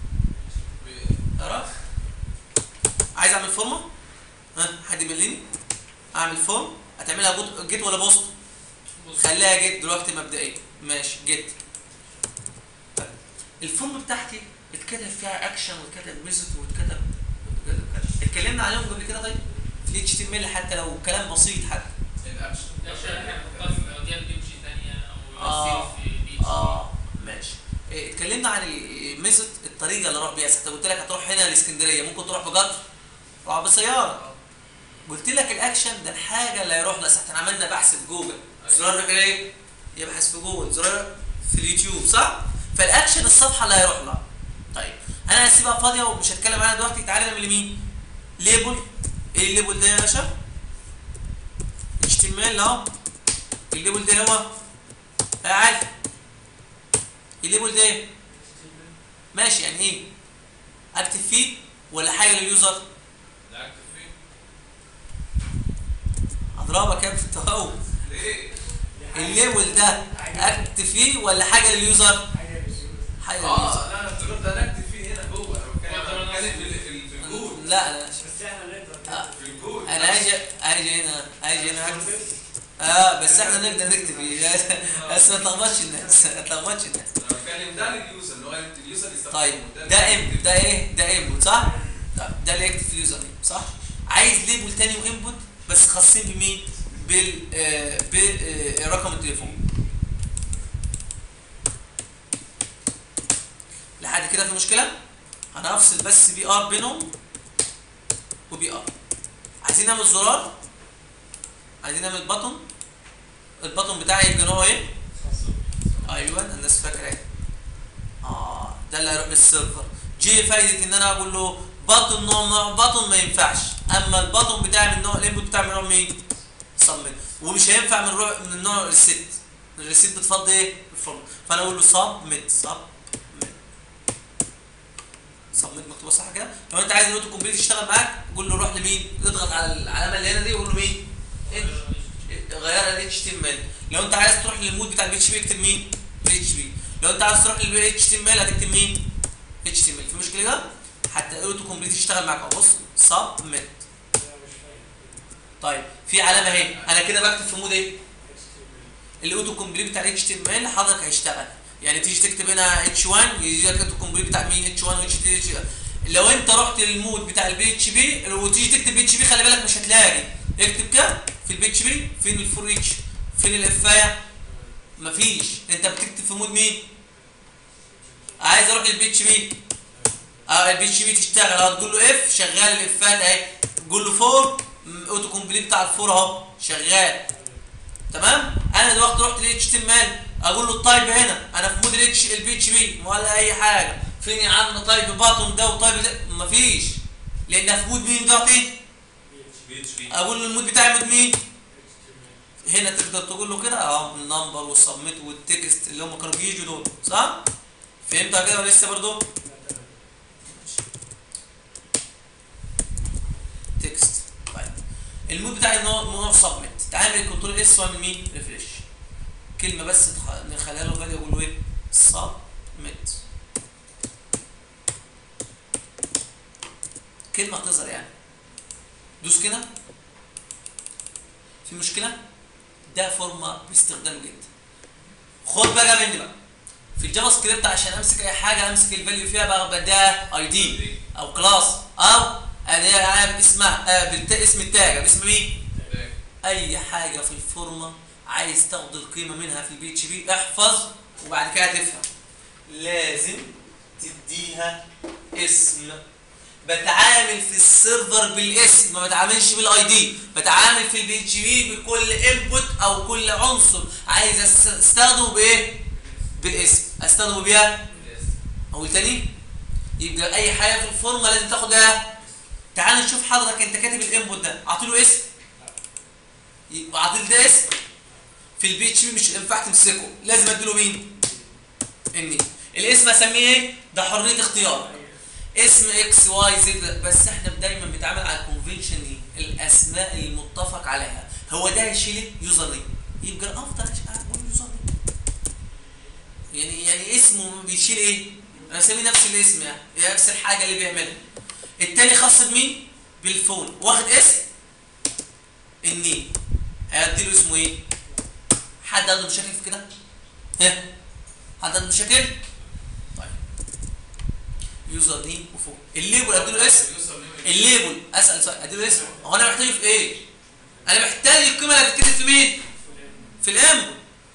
تعرف عايز اعمل فورمه ها حد يبليني اعمل فورم هتعملها بوت- جيت ولا بوست خليها جيت دلوقتي مبدئيا ماشي جيت طيب. الفورم بتاعتي اتكتب فيها اكشن واتكتب ميثود واتكتب اتكلمنا عليهم قبل كده طيب في الاتش تي ام ال حتى لو كلام بسيط حتى الاكشن ده عشان احنا بنحطها في مواضيع بي اتش ثانيه او آه. يصير في بي اتش اه ماشي إيه، اتكلمنا عن الميثود الطريقه اللي اروح بيها انت قلت لك هتروح هنا الاسكندريه ممكن تروح بقطر تروح بسياره قلت لك الاكشن ده الحاجه اللي هيروح لها احنا عملنا بحث في جوجل زرار يعمل ايه يبحث في جوجل زرار في اليوتيوب صح فالاكشن الصفحه اللي هيروح لها طيب انا هسيبها فاضيه ومش هتكلم عنها دلوقتي تعالى نعمل مين ليبل ايه الليبل ده يا باشا اتش تي ام ال اهو الليبل ده هو يا علي الليبل ده ايه ماشي يعني ايه اكتب فيه ولا حاجه لليوزر لا اكتب فيه اضربك يا ابني في التهور ليه؟ الليبل ده اكتب فيه ولا حاجه لليوزر حاجه بالزيرو. حاجه لليوزر اه لا انا افتكرت انا اكتب فيه هنا جوه انا بتكلم انا بتكلم في في- في الكود لا لا بس احنا نقدر آه. في الكود انا هاجي هاجي هنا هاجي هنا اكتب اه بس احنا نقدر نكتب فيه بس ما تلخبطش الناس ما تلخبطش الناس انا بتكلم ده لليوزر اللي هو اليوزر يستخدمه طيب ده ده ام ده ايه ده انبوت صح طيب ده اللي يكتب في اليوزر نيم صح عايز ليبل تاني وانبوت بس خاصين بمين بال آه برقم التليفون لحد كده في مشكله انا هفصل بس بي ار بينهم وبي ار عايزين نعمل زرار عايزين نعمل بطن البطن بتاعي يبقى نوعه ايه ايوه الناس فاكره ايه اه ده اللي هيروح للسيرفر جي فايده ان انا اقول له بطن نوع نوع بطن ما ينفعش اما البطن بتاعي من نوع الانبوت بتاعي من نوع مين صمت ومش هينفع من روح من نوع الريسيت الريسيت بتفضي ايه الفورم فانا اقول له سبميت سبميت سبميت مكتوبه صح كده لو انت عايز الاوتو كومبليت يشتغل معاك قول له روح لمين اضغط على العلامه اللي هنا دي وقول له مين غيرها ل اتش تي ام ال لو انت عايز تروح للمود بتاع البي اتش بي اكتب مين بي اتش بي لو انت عايز تروح للبي اتش تي ام ال هتكتب مين اتش تي ام ال في مشكله ده حتى الاوتو كومبليت يشتغل معاك اهو بص سبميت انا مش فاهم طيب في علامه اهي انا كده بكتب في مود ايه الاوتو كومبليت بتاع الاتش تي ام ال حضرتك هيشتغل يعني تيجي تكتب هنا اتش 1 يجي لك الاوتو كومبليت بتاع مين اتش 1 واتش 2 لو انت رحت للمود بتاع البي اتش بي وتيجي تكتب بي اتش بي خلي بالك مش هتلاقي اكتب كده في البي اتش بي فين الفور اتش فين الافايه مفيش انت بتكتب في مود مين عايز اروح للبي اتش بي اه البي اتش بي تشتغل اهو تقول له اف شغال الافات اهي تقول له فور اوتو كومبليت بتاع الفور اهو شغال تمام انا دلوقتي رحت للاتش تي ام ال اقول له التايب هنا انا في مود الاتش البي اتش بي ولا اي حاجه فين يا عم تايب باتون ده وتايب ده مفيش لان في مود مين دلوقتي بي اتش بي اقول له المود بتاعي مود مين هنا تقدر تقول له كده اه النمبر والسبميت والتكست اللي هم كانوا بيجوا دول صح فهمتها كده ولا لسه برضه تكست طيب المود بتاعي نوع نوع سبميت تعالى كنترول اس واعمل مين ريفريش كلمه بس تخ- نخليها له غاليه اقول له ايه سبميت كلمه تظهر يعني دوس كده في مشكله ده فورمه باستخدام جدا خد بقى مني بقى في الجافا سكريبت عشان امسك اي حاجه امسك الفاليو فيها بقى ده اي دي او كلاس او اداه اسمها آه بالت... اسم التاج باسم مين اي حاجه في الفورمه عايز تاخد القيمه منها في البي اتش بي احفظ وبعد كده تفهم لازم تديها اسم بتعامل في السيرفر بالاسم ما بتعاملش بالاي دي بتعامل في البي اتش بي بكل انبوت او كل عنصر عايز أس- استخدمه بايه بالاسم استخدمه بيها اقول تاني يبقى اي حاجه في الفورمه لازم تاخد ايه تعال نشوف حضرتك انت كاتب الانبوت ده اعطيله اسم يبقى اعطيله ده اسم في البي اتش بي مش ينفع تمسكه لازم اديله مين اني الاسم اسميه ايه ده حريه اختيار اسم اكس واي زد بس احنا دايما بنتعامل على الكونفنشن دي الاسماء المتفق عليها هو ده يشيل يوزر نيم يبقى الافضل اقول يوزر نيم يعني يعني اسمه بيشيل ايه انا اسميه نفس الاسم يعني هي نفس الحاجه اللي بيعملها التاني خاص بمين بالفون واخد اسم النيم هيديله اسمه ايه حد عنده مشاكل في كده ها حد عنده مشاكل طيب يوزر نيم وفون الليبل اديله اسم الليبل اسال سؤال اديله اسم هو انا محتاجه في ايه انا محتاج القيمه اللي هتتكتب في مين في الانبوت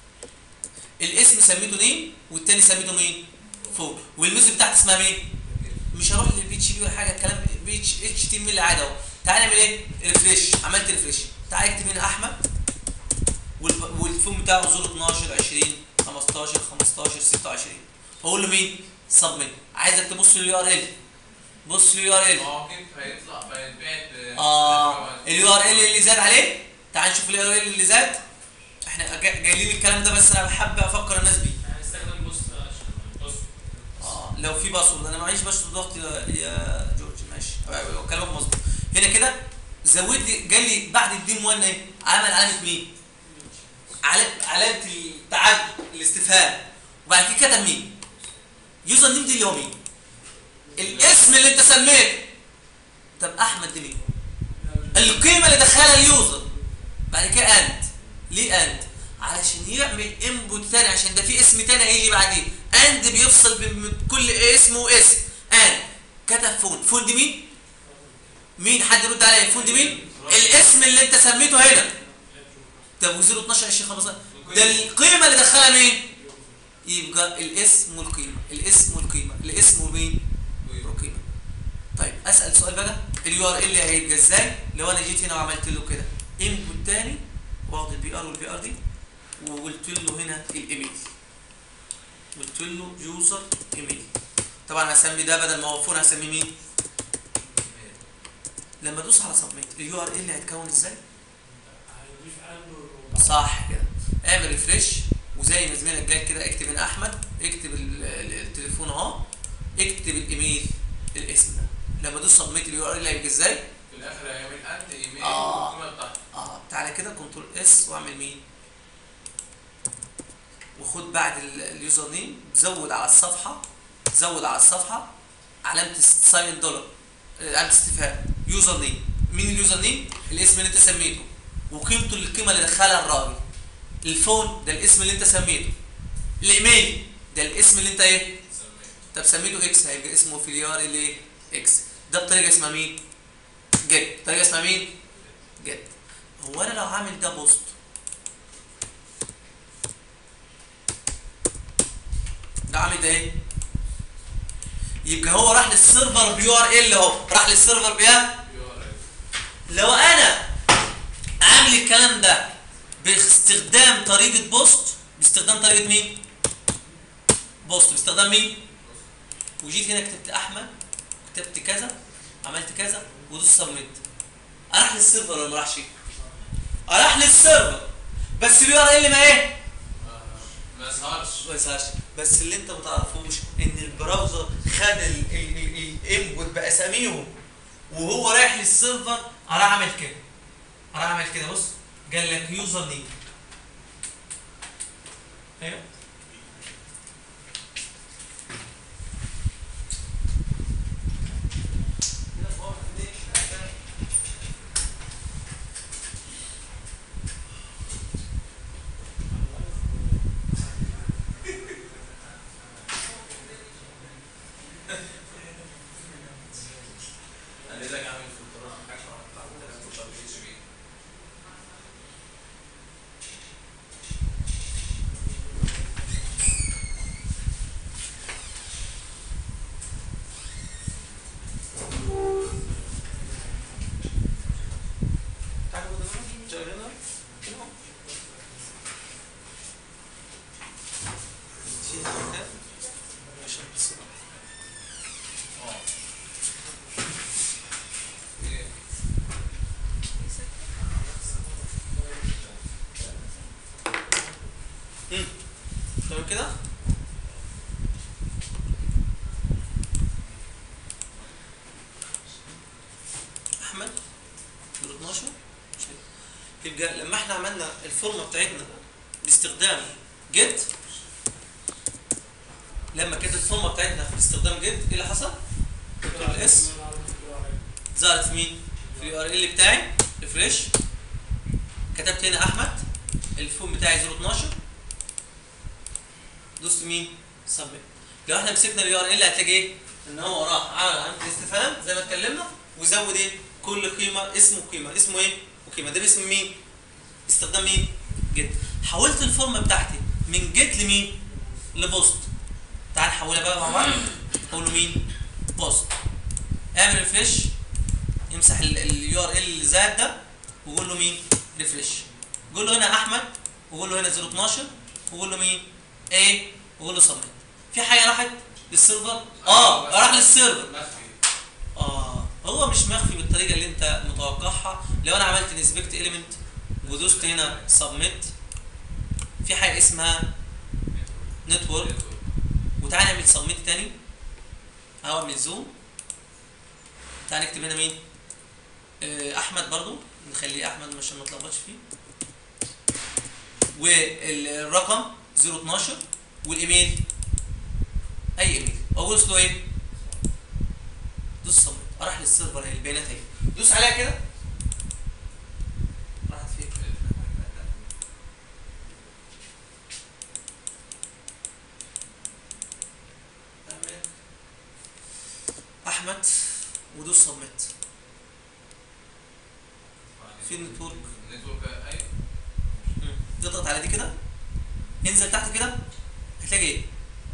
الاسم سميته نيم والتاني سميته مين فوق والميز بتاعتي اسمها مين مش هروح للبي اتش بي ولا حاجه الكلام بي اتش اتش تي ام ال عادي اهو تعالى نعمل ايه ريفريش عملت ريفريش تعالى اكتب هنا احمد والب- والفون بتاعه زور 12 20 15 15 26 فاقول له مين سبميت عايزك تبص لليو ار ال بص لليو ار ال اه كيف هيطلع فيتبعت ب- اه اليو ار ال اللي زاد عليه تعال نشوف اليو ار ال اللي زاد احنا جا- جايلين الكلام ده بس انا بحب افكر الناس بيه هنستخدم بوست عشان بوست اه لو في باسورد انا معيش باسورد ضغط يا يا جورج ماشي أيوة، كلامك مظبوط هنا كده زود لي جالي بعد الديم 1 ايه عمل علامه مين علامه علامه التعجب الاستفهام وبعد كده كتب مين يوزر نيم دي اللي هو مين الاسم اللي انت سميته طب احمد دي مين القيمه اللي دخلها اليوزر بعد كده انت ليه انت علشان يعمل انبوت تاني عشان ده في اسم تاني هيجي بعديه اند بيفصل بين كل اسم واسم اند كتب فون فون دي مين مين حد يرد عليا فون دي مين الاسم اللي انت سميته هنا طب و0 12 20 15 ده القيمه اللي دخلها مين يبقى الاسم والقيمه الاسم والقيمه الاسم ومين والقيمه طيب اسال سؤال بقى اليو ار ال هيبقى ازاي لو انا جيت هنا وعملت له كده انبوت تاني واخد البي ار والبي ار دي وقلت له هنا الايميل قلت له يوزر ايميل طبعا هسمي ده بدل ما هو فون هسميه مين لما ادوس على سبميت اليو ار ال هيتكون ازاي هيضيف عنده صح كده اعمل ريفريش وزي ما زميلك جاي كده اكتب هنا احمد اكتب ال- ال- التليفون اهو اكتب الايميل الاسم ده لما ادوس سبميت اليو ار ال هيبقى ازاي في الاخر هيعمل انت ايميل آه. والقيمه بتاعته اه تعالى كده كنترول اس واعمل مين وخد بعد ال- اليوزر نيم زود على الصفحه زود على الصفحه علامه ساين دولار آه، علامه استفهام يوزر نيم مين اليوزر نيم الاسم اللي انت سميته وقيمته القيمه اللي دخلها الراجل الفون ده الاسم اللي انت سميته الايميل ده الاسم اللي انت ايه سميت. طب سميته اكس هيبقى اسمه في اليار اللي اكس ده بطريقه اسمها مين جيت طريقه اسمها مين جيت هو انا لو عامل ده بوست ده عامل ده ايه يبقى هو راح للسيرفر بيو ار ال اهو راح للسيرفر بيها يو ار ال لو انا عامل الكلام ده باستخدام طريقه بوست باستخدام طريقه مين بوست باستخدام مين وجيت هنا كتبت احمد كتبت كذا عملت كذا ودوس سبميت راح للسيرفر ولا ما راحش راح للسيرفر بس اليو ار ال ما ايه ما يظهرش ما يسهرش بس اللي انت ما تعرفوش ان البراوزر خد الانبوت باساميهم وهو رايح للسيرفر راح عمل كده راح عمل كده بص قال لك يوزر نيم ايوه انا لازم اعمل فلترات حاجه بعمل فلتر بي اتش بي تعالوا كده شغلنا اه ايه تمام كده احمد دول 12 يبقى لما احنا عملنا الفورمه بتاعتنا باستخدام جيت لما كانت الفورمه بتاعتنا باستخدام جيت ايه اللي حصل؟ دكتور الاس ظهرت في مين؟ في اليو ار ال بتاعي ريفريش كتبت هنا احمد الفون بتاعي 012 دوست مين؟ سبميت لو احنا مسكنا اليو ار ال هتلاقي ايه؟ ان هو راح عمل علامه الاستفهام زي ما اتكلمنا وزود ايه؟ كل قيمه اسمه قيمه اسمه ايه؟ وقيمه ده باسم مين؟ استخدام مين؟ جيت حولت الفورمه بتاعتي من جيت لمين؟ لبوست تعال نحولها بقى مع بعض حوله مين؟ بوست اعمل ريفريش يمسح اليو ار ال اللي زاد ده وقول له مين؟ ريفريش قول له هنا احمد وقول له هنا 012 وقول له مين؟ ايه وقول له سبميت في حاجه راحت للسيرفر اه راح للسيرفر مخفي اه هو مش مخفي بالطريقه اللي انت متوقعها لو انا عملت انسبكت اليمنت ودوست هنا سبميت في حاجه اسمها نتورك وتعالى نعمل سبميت تاني اهو اعمل زوم تعالى نكتب هنا مين آه، احمد برضو نخليه احمد عشان ما نتلخبطش فيه والرقم 012 والايميل اي ايميل اقول له ايه دوس سبميت راح للسيرفر اهي البيانات اهي دوس عليها كده راحت فين تمام. احمد ودوس سبميت في النتورك نتورك ايوه مم. تضغط على دي كده انزل تحت كده هتلاقي ايه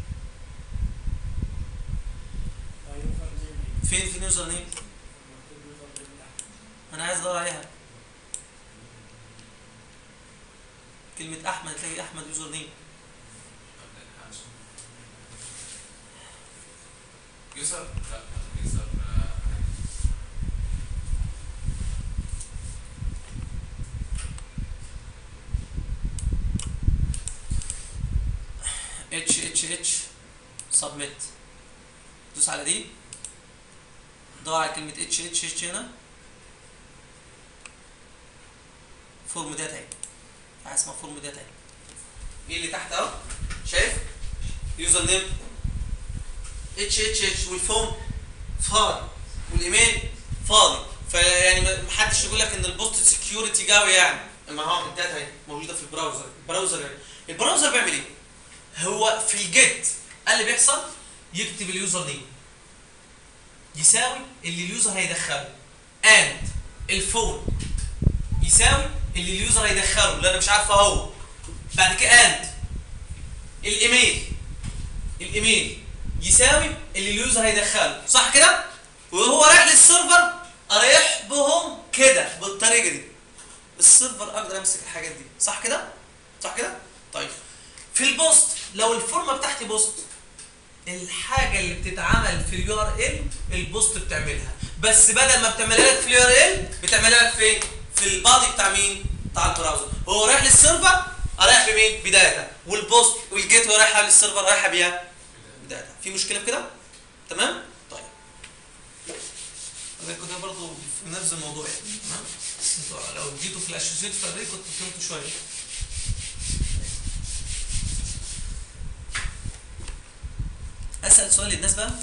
فين في يوزر نيم انا عايز ادور عليها كلمة احمد هتلاقي احمد يوزر نيم يسر لا يسر آه، اتش اتش اتش سبميت دوس على دي دور على كلمة اتش اتش اتش هنا فورم داتا اهي حاجة اسمها فورم داتا اهي ايه اللي تحت اهو شايف يوزر نيم اتش اتش اتش والفون فاضي والايميل فاضي فيعني ما حدش يقول لك ان البوست سكيورتي قوي يعني اما هو الداتا اهي موجوده في البراوزر البراوزر يعني. البراوزر بيعمل ايه؟ هو في الجيت قال اللي بيحصل يكتب اليوزر نيم يساوي اللي اليوزر هيدخله اند الفون يساوي اللي اليوزر هيدخله اللي انا مش عارفه هو بعد كده اند الايميل الايميل يساوي اللي اليوزر هيدخله صح كده وهو رايح للسيرفر اريح بهم كده بالطريقه دي السيرفر اقدر امسك الحاجات دي صح كده صح كده طيب في البوست لو الفورمه بتاعتي بوست الحاجه اللي بتتعمل في اليو ار ال البوست بتعملها بس بدل ما بتعملها لك في اليو ار ال بتعملها لك فين في البادي بتاع مين بتاع البراوزر هو رايح للسيرفر رايح بمين بدايه والبوست والجيت هو رايحه للسيرفر رايحه بيها بدايه في مشكله في كده تمام طيب انا كده برضه في نفس الموضوع يعني تمام انتوا لو جيتوا في الاسوشيت فابريك كنتوا فهمتوا شويه اسال سؤال للناس بقى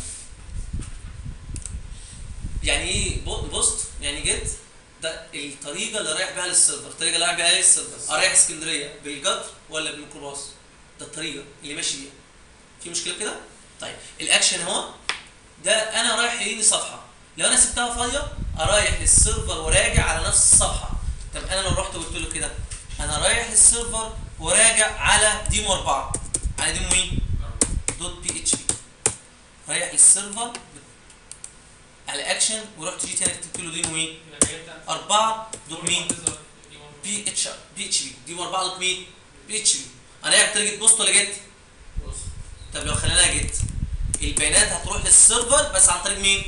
يعني ايه بو- بوست يعني جيت ده الطريقه اللي رايح بيها للسيرفر الطريقه اللي رايح بيها للسيرفر رايح اسكندريه بالقطر ولا بالميكروباص ده الطريقه اللي ماشي بيها في مشكله كده طيب الاكشن اهو ده انا رايح يجيني صفحه لو انا سبتها فاضيه ارايح للسيرفر وراجع على نفس الصفحه طب انا لو رحت وقلت له كده انا رايح للسيرفر وراجع على ديمو 4 على ديمو مين دوت بي اتش بي رايح للسيرفر على اكشن ورحت جيت هنا كتبت له ديمو مين يبقى الحاجات بتاعت 4 دوت مين تظهر دي واحد. بي اتش بي اتش بي ديمو 4 دوت مين بي اتش بي انا رايح بطريقه بوست ولا جيت بص طب لو خليناها جيت البيانات هتروح للسيرفر بس عن طريق مين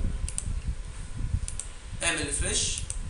اعمل ريفريش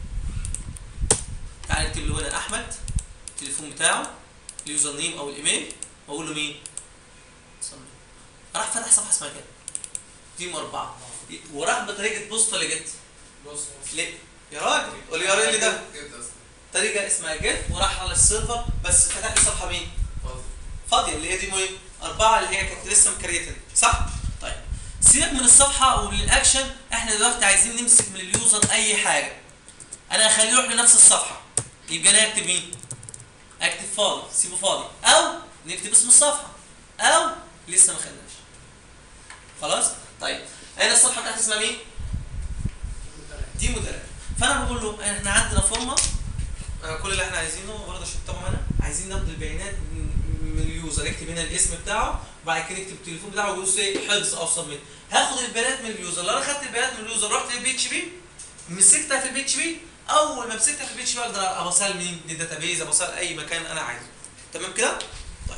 تعال نكتب له هنا احمد التليفون بتاعه اليوزر نيم او الايميل واقول له مين صلي. راح فتح صفحه اسمها كده تيم اربعه وراح بطريقه بوست ولا جيت بص ليه يا راجل قول لي يا راجل ده جبت اصلا طريقه اسمها جيت وراح على السيرفر بس فتح لي صفحه مين فاضي فاضيه اللي هي دي مهم أربعة اللي هي كانت لسه مكريتة دي صح؟ طيب سيبك من الصفحة وللأكشن احنا دلوقتي عايزين نمسك من اليوزر أي حاجة أنا هخليه يروح لنفس الصفحة يبقى أنا أكتب مين؟ أكتب فاضي سيبه فاضي أو نكتب اسم الصفحة أو لسه ما خدناش خلاص؟ طيب أنا الصفحة بتاعتي اسمها مين؟ دي مدرب فأنا بقول له احنا عندنا فورمة آه، كل اللي احنا عايزينه برضه عشان تتابعوا معانا عايزين ناخد البيانات من من اليوزر يكتب هنا الاسم بتاعه وبعد كده يكتب التليفون بتاعه ويقول ايه حفظ او سبميت هاخد البيانات من اليوزر لو انا خدت البيانات من اليوزر رحت للبي اتش بي مسكتها في البي اتش بي اول ما مسكتها في البي اتش بي اقدر ابصها لمين للداتابيز ابصها لاي مكان انا عايزه تمام كده طيب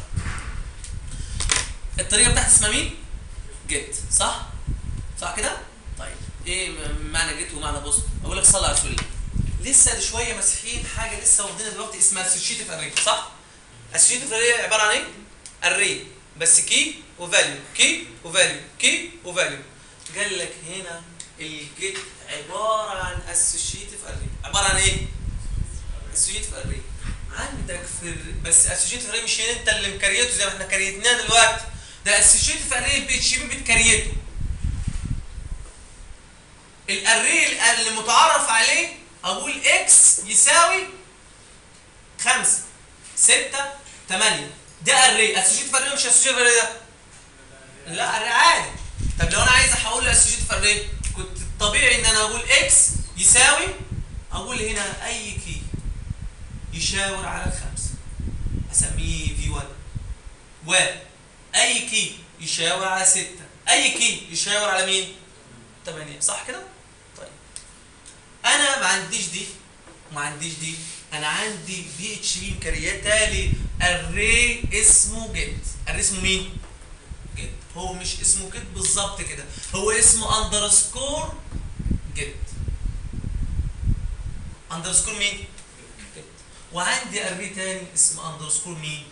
الطريقه بتاعتي اسمها مين جيت صح صح كده طيب ايه م- معنى جيت ومعنى بوست اقول لك صلي على رسول الله لسه دي شويه ماسحين حاجه لسه واخدينها دلوقتي اسمها اسوشيتيف اري صح اسوشيتيف اري عباره عن ايه اري بس كي وفاليو كي وفاليو كي وفاليو قال لك هنا الجيت عباره عن اسوشيتيف اري عباره عن ايه اسوشيتيف اري عندك في ال- بس اسوشيتيف اري مش انت اللي مكريته زي ما احنا كريتناه دلوقتي ده اسوشيتيف اري البي اتش بي بتكريته الاري اللي متعرف عليه اقول اكس يساوي خمسة ستة تمانية ده اري اسوشيت اري مش اسوشيت اري ده لا اري عادي طب لو انا عايز احول لاسوشيت اري كنت الطبيعي ان انا اقول اكس يساوي اقول هنا اي كي يشاور على الخمسة اسميه في 1 و اي كي يشاور على ستة اي كي يشاور على مين 8 صح كده طيب انا ما عنديش دي ما عنديش دي انا عندي بي اتش بي مكريتها لي اري اسمه جيت اري اسمه مين جيت هو مش اسمه جيت بالظبط كده هو اسمه اندرسكور جيت اندرسكور مين جيت وعندي اري تاني اسمه اندرسكور مين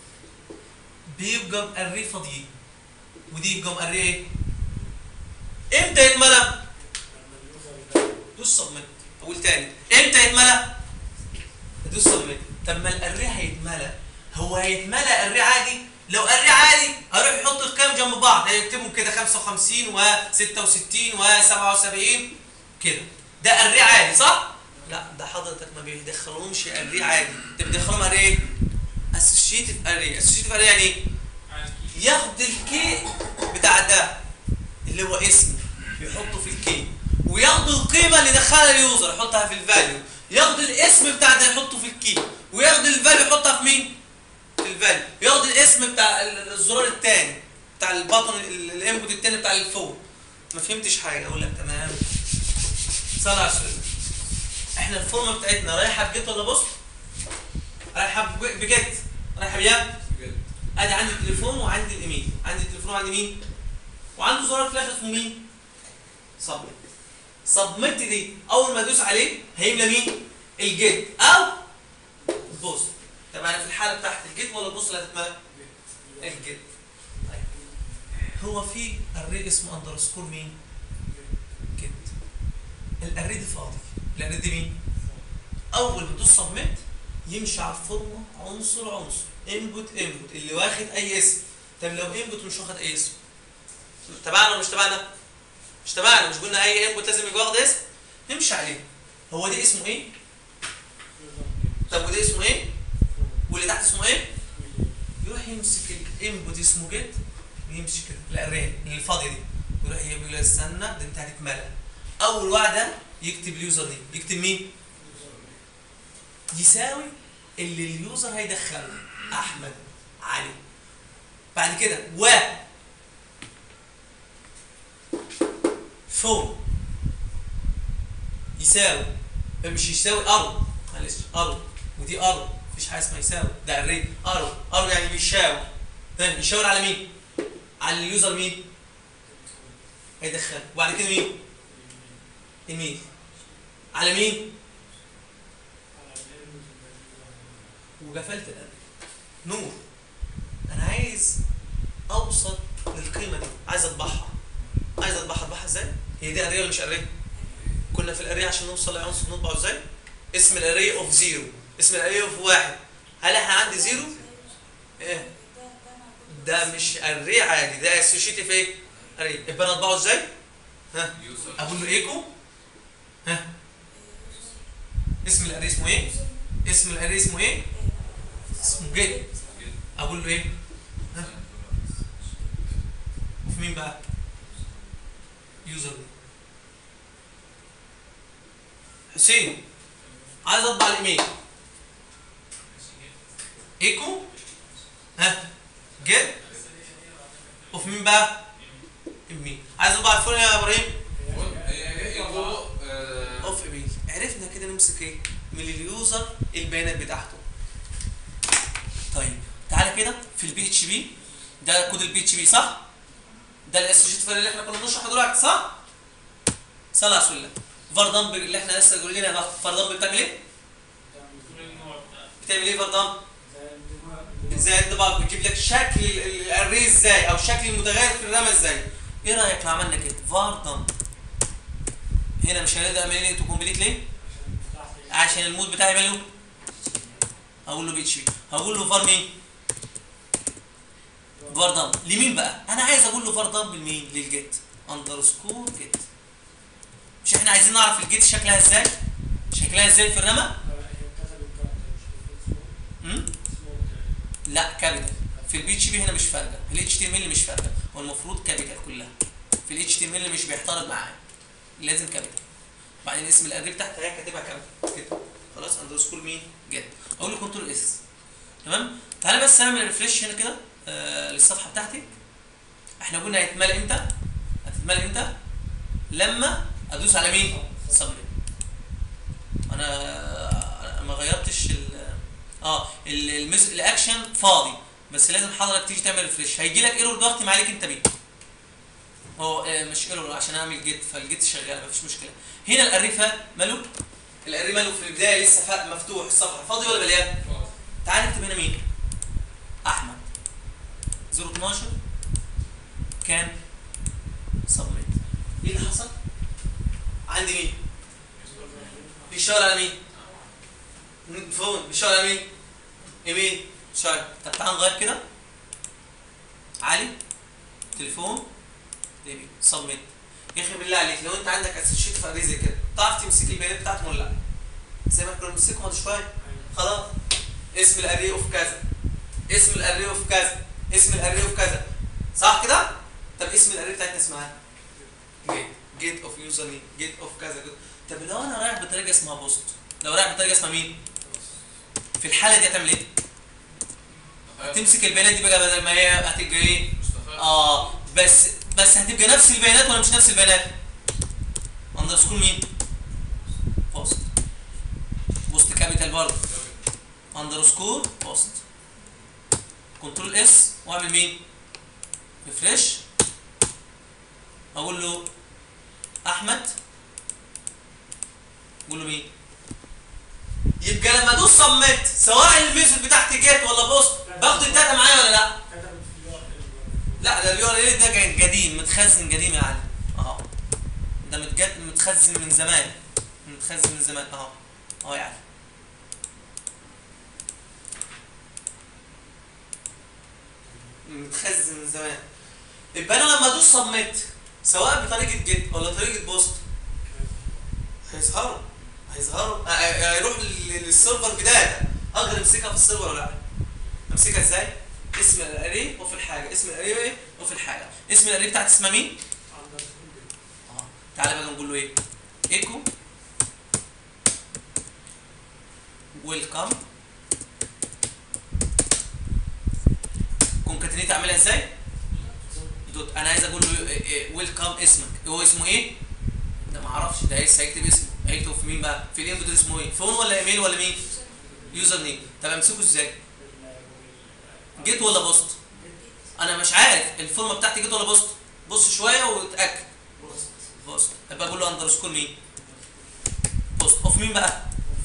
بيبقى اري فاضيين ودي يبقى اري ايه امتى يتملى دوس سبميت اقول تاني امتى يتملى دوس سبميت طب ما الاري هيتملى هو هيتملى اري عادي لو اري عادي اروح يحط القيم جنب بعض هيكتبهم كده 55 و66 و77 كده ده اري عادي صح لا ده حضرتك ما بيدخلهمش اري عادي انت بتدخلهم اري ايه اسوشيتيف اري اسوشيتيف اري يعني ايه عايز كي ياخد الكي بتاع ده اللي هو اسمه يحطه في الكي وياخد القيمه اللي دخلها اليوزر يحطها في الفاليو ياخد الاسم بتاع ده يحطه في الكي وياخد الفاليو يحطها في مين في الفاليو ياخد الاسم بتاع ال- الزرار الثاني بتاع البطن الانبوت التاني بتاع الفون ما فهمتش حاجه اقول لك تمام صلى على السلام احنا الفورمه بتاعتنا رايحه بجيت ولا بوست رايحه بج- بجيت رايحه بيا بجد. ادي عندي التليفون وعندي الايميل عندي التليفون وعندي مين وعنده زرار في الاخر اسمه مين سبميت سبميت دي اول ما ادوس عليه هيملى مين الجيت او البوست طب انا في الحاله بتاعت الجيت ولا البوست اللي هتتملى الجيت طيب هو في الري اسمه اندرسكور مين جيت الاري دي فاضي الاري دي مين اول ما تدوس سبميت يمشي على الفورمه عنصر عنصر انبوت انبوت اللي واخد اي اسم طب لو انبوت مش واخد اي اسم تبعنا ولا مش تبعنا مش تبعنا مش قلنا اي انبوت لازم يبقى واخد اسم نمشي عليه هو ده اسمه ايه طب وده اسمه ايه واللي تحت اسمه ايه يروح يمسك الانبوت اسمه جيت ويمسك الاري اللي فاضيه دي يروح يقول له استنى ده انت هتتملى اول واحده يكتب اليوزر نيم يكتب مين يساوي اللي اليوزر هيدخله احمد علي بعد كده و فوق يساوي مش يساوي ارو معلش ارو ودي ارو مفيش حاجه اسمها يساوي ده الري ارو ارو يعني بيشاور فاهم يشاور على مين على اليوزر مين هيدخله وبعد كده مين ايميل على مين وقفلت القلب نور انا عايز اوصل للقيمه دي عايز اطبعها عايز اطبعها اطبعها ازاي هي دي اريه ولا مش اريه كنا في الاريه عشان نوصل لعنصر نطبعه ازاي اسم الاريه اوف زيرو اسم الاريه اوف واحد هل احنا عندي زيرو ايه ده مش اريه عادي ده اسوشيتيف ايه اريه يبقى انا اطبعه ازاي ها يوصل اقول له ايكو ها اسم الاريه اسمه ايه اسم الاريه اسمه ايه اسمه جيت اقول له ايه وفي مين بقى يوزر دي حسين عايز اطبع الايميل ايكو ها جيت وفي مين بقى ايميل عايز اطبع الفون يا ابراهيم هي هي ايكو آه، اوف ايميل عرفنا كده نمسك ايه من اليوزر البيانات بتاعته طيب تعالى كده في البي اتش بي ده كود البي اتش بي صح ده الاسوشيت فايل اللي احنا كنا بنشرحه دلوقتي صح صلى على رسول الله فار دمب اللي احنا لسه قايلين لنا ده فار دمب بتعمل ايه كل النوع بتاع بتعمل ايه فار دمب ازاي الطباعه بتجيب لك شكل الاري ازاي او شكل المتغير في الرمى ازاي ايه رايك لو عملنا كده فار دمب هنا مش هنقدر نعمل ايه تو كومبليت ليه عشان المود بتاعي ماله هقول له بي اتش بي هقول له فار مين فار دمب لمين بقى انا عايز اقول له فار دمب لمين للجيت اندرسكور جيت مش احنا عايزين نعرف الجيت شكلها ازاي شكلها ازاي في الرمى امم لا كابيتال في البي اتش بي هنا مش فارقه في الاتش تي ام ال مش فارقه هو المفروض كابيتال كلها في الاتش تي ام ال مش بيعترض معايا لازم كابيتال بعدين اسم الادري بتاعتها هي كاتبها كابيتال كده خلاص اندرسكور مين جيت اقول له كنترول اس تمام تعالى بس اعمل ريفريش هنا كده آه للصفحه بتاعتي احنا قلنا هيتملى امتى هتتملى امتى لما ادوس على مين سبميت انا أنا ما غيرتش ال اه ال- المس... الاكشن فاضي بس لازم حضرتك تيجي تعمل ريفريش هيجي لك ايرور ضغط ما عليك انت بيه هو آه مش ايرور عشان اعمل جيت فالجيت شغال مفيش مشكله هنا الاري فات ماله الاري ماله في البدايه لسه فات مفتوح الصفحه فاضي ولا مليان فاضي. تعال نكتب هنا مين احمد 012 كام سبميت ايه اللي حصل عندي مين بيشاور على مين فون بيشاور على مين ايميل شايف طب تعال نغير كده علي تليفون ايميل سبميت يا اخي بالله عليك لو انت عندك اسوشيت في اري زي كده تعرف تمسك البيانات بتاعتهم ولا لا زي ما كنا بنمسكهم من شويه خلاص اسم الاري اوف كذا اسم الاري اوف كذا اسم الاري اوف كذا صح كده طب اسم الاري بتاعتنا اسمها جيت جيت اوف يوزر نيم جيت اوف كذا كذا طب لو انا رايح بطريقه اسمها بوست لو رايح بطريقه اسمها مين في الحاله دي هتعمل ايه تمسك البيانات دي بقى بدل ما هي هتبقى ايه مصطفى اه بس بس هتبقى نفس البيانات ولا مش نفس البيانات اندرسكور مين بوست بوست كابيتال برضه اندرسكور بوست كنترول اس واعمل مين ريفريش اقول له احمد اقول له مين يبقى لما ادوس سبميت سواء الميثود بتاعتي جيت ولا بوست باخد الداتا معايا ولا لا كتبت في اليو ار لا ده اليو ار ال ده كان قديم متخزن قديم يا علي اهو ده متجد متخزن من زمان متخزن من زمان اهو اهو يا علي متخزن من زمان يبقى انا لما ادوس سبميت سواء بطريقه جيت ولا طريقه بوست هيظهروا هيظهروا آه، آه، هيروح لل- للسيرفر بدايه اقدر امسكها في السيرفر ولا لا امسكها ازاي اسم الاري وفي الحاجه اسم الاري ايه وفي الحاجه اسم الاري بتاعت اسمها مين اه تعالى بقى نقول له ايه ايكو ويلكم كونكاتينيت اعملها ازاي دوت انا عايز اقول له ويلكم اسمك هو اسمه ايه ده ما اعرفش ده لسه هيكتب اسمه هيكتب في مين بقى في الانبوت اسمه ايه فون ولا ايميل ولا مين يوزر نيم طب امسكه ازاي جيت ولا بوست انا مش عارف الفورمه بتاعتي جيت ولا بوست بص شويه واتاكد بوست يبقى اقول له اندرسكور مين بوست اوف مين بقى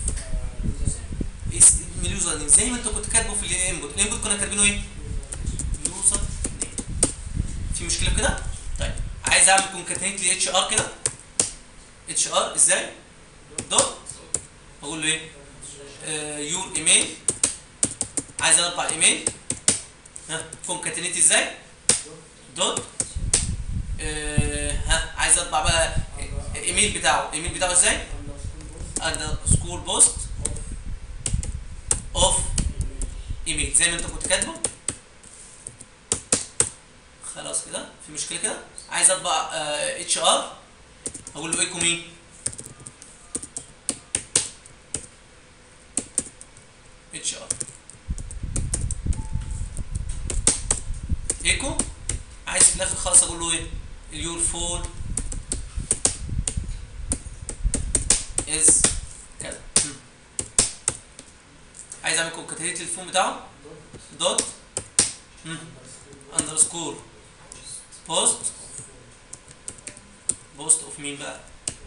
اسم اليوزر نيم زي ما انت كنت كاتبه في الانبوت الانبوت كنا كاتبينه ايه يوزر نيم في مشكله في كده طيب عايز اعمل كونكاتينيت ل اتش ار كده اتش ار ازاي دوت اقول له ايه يور ايميل عايز اطبع ايميل ها كونكاتينيت ازاي دوت آه، ها عايز اطبع بقى ايميل بتاعه ايميل بتاعه ازاي سكول بوست اوف ايميل زي ما انت كنت كاتبه خلاص كده في مشكله كده عايز اطبع اتش ار اقول له ايكو مين اتش ار ايكو عايز في الاخر خالص اقول له ايه اليور فون از كذا مم. عايز اعمل كونكاتينيت للفون بتاعه دوت اندرسكور بوست بوست اوف مين بقى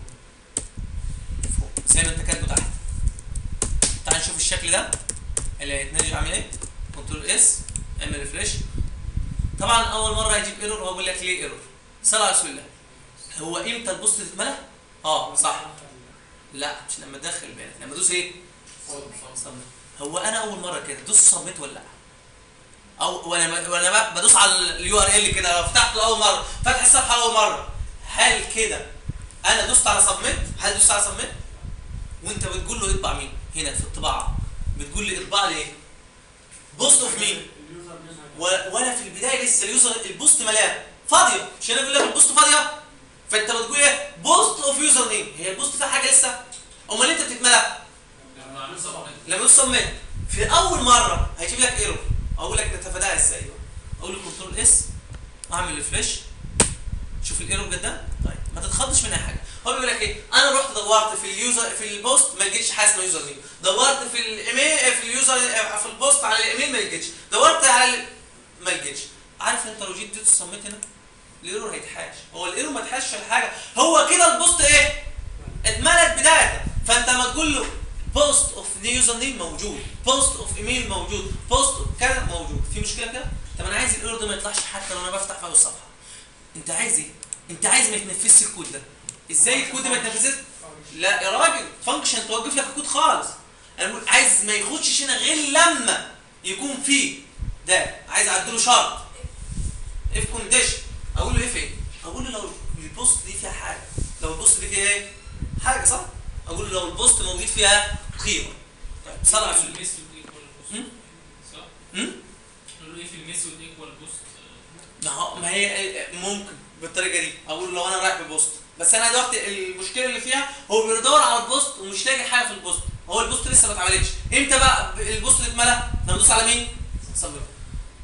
فوق زي ما انت كاتبه تحت تعال نشوف الشكل ده اللي هيتنرجم عامل ايه كنترول اس اعمل ريفريش طبعا اول مره هيجيب ايرور هو بيقول لك ليه ايرور صلى على رسول الله هو امتى البوست تتملى اه صح لا مش لما تدخل البيانات لما ادوس ايه صمت هو انا اول مره كده دوس صمت ولا لا او وانا وانا بقى بدوس على اليو ار ال كده لو فتحته اول مره فتح الصفحه اول مره هل كده انا دوست على سبميت هل دوست على سبميت وانت بتقول له اطبع مين هنا في الطباعه بتقول لي اطبع لي ايه بوست اوف مين اليوزر نيم و- وانا في البدايه لسه اليوزر البوست مليان فاضيه مش انا بقول لك البوست فاضيه فانت بتقول ايه بوست اوف يوزر نيم هي البوست فيها حاجه لسه امال انت بتتملى لما عملت صفحه لما تدوس سبميت في اول مره هيجيب لك ايرور اقول لك نتفاداها ازاي بقى اقول له كنترول اس اعمل ريفريش شوف الايرور جدا طيب ما تتخضش من اي حاجه هو بيقول لك ايه انا رحت دورت في اليوزر في البوست ما لقيتش حاجه اسمها يوزر نيم دورت في الايميل في اليوزر في البوست على الايميل ما لقيتش دورت على ال... ما لقيتش عارف انت لو جيت دوس سميت هنا الايرور هيتحاش هو الايرور ما اتحاشش في حاجه هو كده البوست ايه اتملت بدايه فانت لما تقول له بوست اوف يوزر نيم موجود بوست اوف ايميل موجود بوست كذا موجود في مشكله كده طب انا عايز الايرور ده ما يطلعش حتى لو انا بفتح في اول الصفحه انت عايز ايه انت عايز ما يتنفذش الكود ده ازاي الكود ده ما يتنفذش لا يا راجل فانكشن توقف لك الكود خالص انا بقول عايز ما يخشش هنا غير لما يكون فيه ده عايز اعدله شرط اف كونديشن اقول له اف ايه اقول له لو البوست دي فيها حاجه لو البوست دي فيها ايه حاجه صح اقول له لو البوست موجود فيها قيمه طيب صلى على النبي. الميثود ايكوال هم؟ بوست صح؟ هم؟ نقول له ايه في الميثود ايكوال بوست ما هو ما هي ممكن بالطريقه دي اقول لو انا رايح ببوست بس انا دلوقتي المشكله اللي فيها هو بيدور على البوست ومش لاقي حاجه في البوست هو البوست لسه ما اتعملتش امتى بقى البوست اتملى لما ادوس على مين صبر اما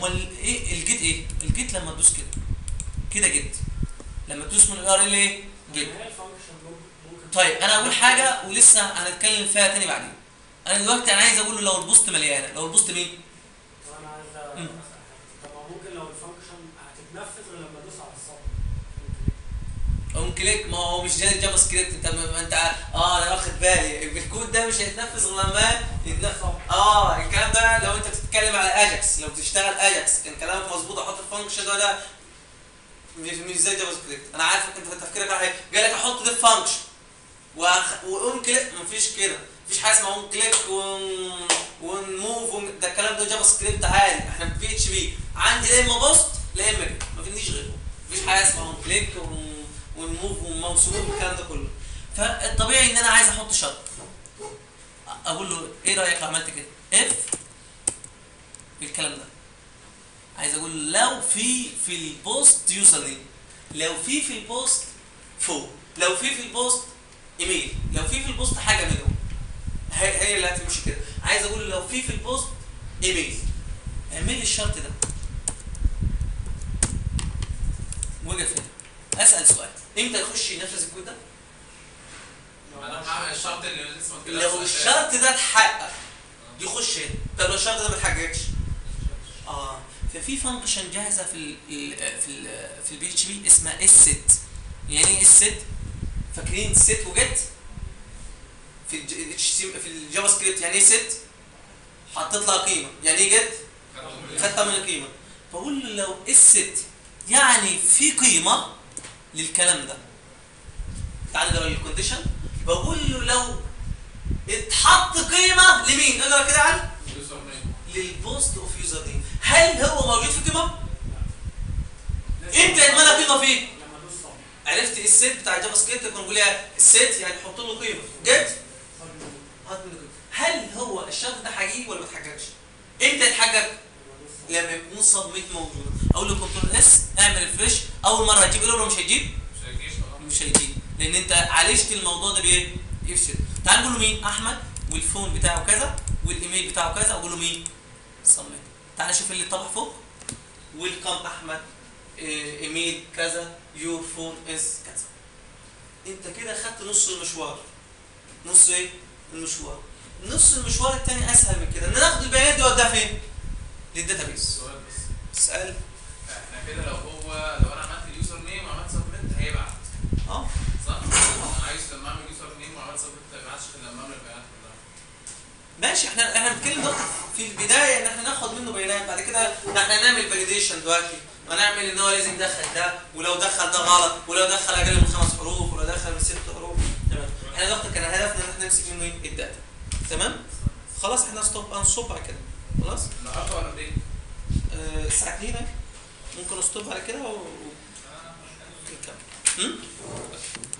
امال ايه الجيت ايه الجيت لما تدوس كده كده جيت لما تدوس من الار ال ايه جيت يعني هي الفانكشن ممكن ممكن طيب انا اقول حاجه ولسه هنتكلم فيها تاني بعدين انا دلوقتي انا عايز اقول له لو البوست مليانه لو البوست مين طب انا عايز أسأل مم. حاجة. طب ما ممكن لو الفانكشن هتتنفذ غير لما ادوس على الصب اون كليك ما هو مش زي الجافا سكريبت انت ما انت اه انا واخد بالي الكود ده مش هيتنفذ غير لما يتنفذ اه الكلام ده لو انت بتتكلم على اجاكس لو بتشتغل اجاكس كان كلامك مظبوط احط الفانكشن ده ده مش مش زي جافا سكريبت انا عارفك انت تفكيرك رايح ايه جاي لك احط ده فانكشن واون كليك مفيش كده مفيش حاجه اسمها اون كليك ونموف ون... ده الكلام ده جافا سكريبت عادي احنا في بي اتش بي عندي لا اما بوست لا اما كده ما فينيش غيره مفيش حاجه اسمها اون كليك ونموف وموصول والكلام ده كله فالطبيعي ان انا عايز احط شرط اقول له ايه رايك لو عملت كده اف الكلام ده عايز اقول لو في في البوست يوزر نيم لو في في البوست فوق لو في في البوست ايميل لو في في البوست حاجه منهم هي هي اللي هتمشي كده عايز اقول لو في في البوست ايميل اعمل لي الشرط ده وقف هنا اسال سؤال امتى يخش ينفذ الكود ده ما انا هعمل الشرط اللي لسه ما اتكلمتش لو عليه. الشرط ده اتحقق يخش هنا طب لو الشرط ده ما اتحققش اه ففي فانكشن جاهزه في ال في ال في البي اتش بي اسمها اس ست يعني ايه اس ست فاكرين ست وجيت في الج- HTML في الجافا سكريبت يعني ايه ست حطيت لها قيمه يعني ايه جيت خدتها من القيمه بقول له لو اس ست يعني في قيمه للكلام ده تعال نقرا الكونديشن بقول له لو اتحط قيمه لمين اقرا كده يا علي يوزر نيم. للبوست اوف يوزر نيم هل هو موجود في قيمه امتى يتملى قيمه فيه لما ادوس صب عرفت ايه الست بتاع الجافا سكريبت كنا بنقول ايه الست يعني حط له قيمه جيت صب هات منه قيمه هل هو الشرط ده حقيقي ولا ما اتحققش امتى يتحقق لما ادوس صب لما يكون سبميت موجود اقول له كنترول اس اعمل ريفريش اول مره هتجيب ايرور ولا مش هيجيب مش هيجيش بقى. مش هيجيب لان انت عالجت الموضوع ده بايه يفشل تعال نقول له مين احمد والفون بتاعه كذا والايميل بتاعه كذا اقول له مين سبميت تعال نشوف اللي طبع فوق ويلكم احمد إيه، ايميل كذا يور فون از كذا انت كده خدت نص المشوار نص ايه المشوار نص المشوار التاني اسهل من كده ان ناخد البيانات دي وديها فين للداتابيس سؤال بس اسال احنا كده لو هو لو انا عملت اليوزر نيم وعملت سبميت هيبعت اه صح؟ انا عايز لما اعمل يوزر نيم وعملت سبميت ما يبعتش غير لما اعمل البيانات كلها ماشي احنا احنا بنتكلم دلوقتي في البدايه ان احنا ناخد منه بيانات بعد كده ان احنا نعمل فاليديشن دلوقتي ونعمل ان هو لازم يدخل ده ولو دخل ده غلط ولو دخل اقل من خمس حروف ولو دخل من ست حروف تمام احنا دلوقتي كان هدفنا ان احنا نمسك منه ايه الداتا تمام خلاص احنا ستوب هنستوب على كده خلاص النهارده ولا بريك؟ اه الساعه 2 اهي. ممكن نستوب على كده و... و... آه، نكمل. هم؟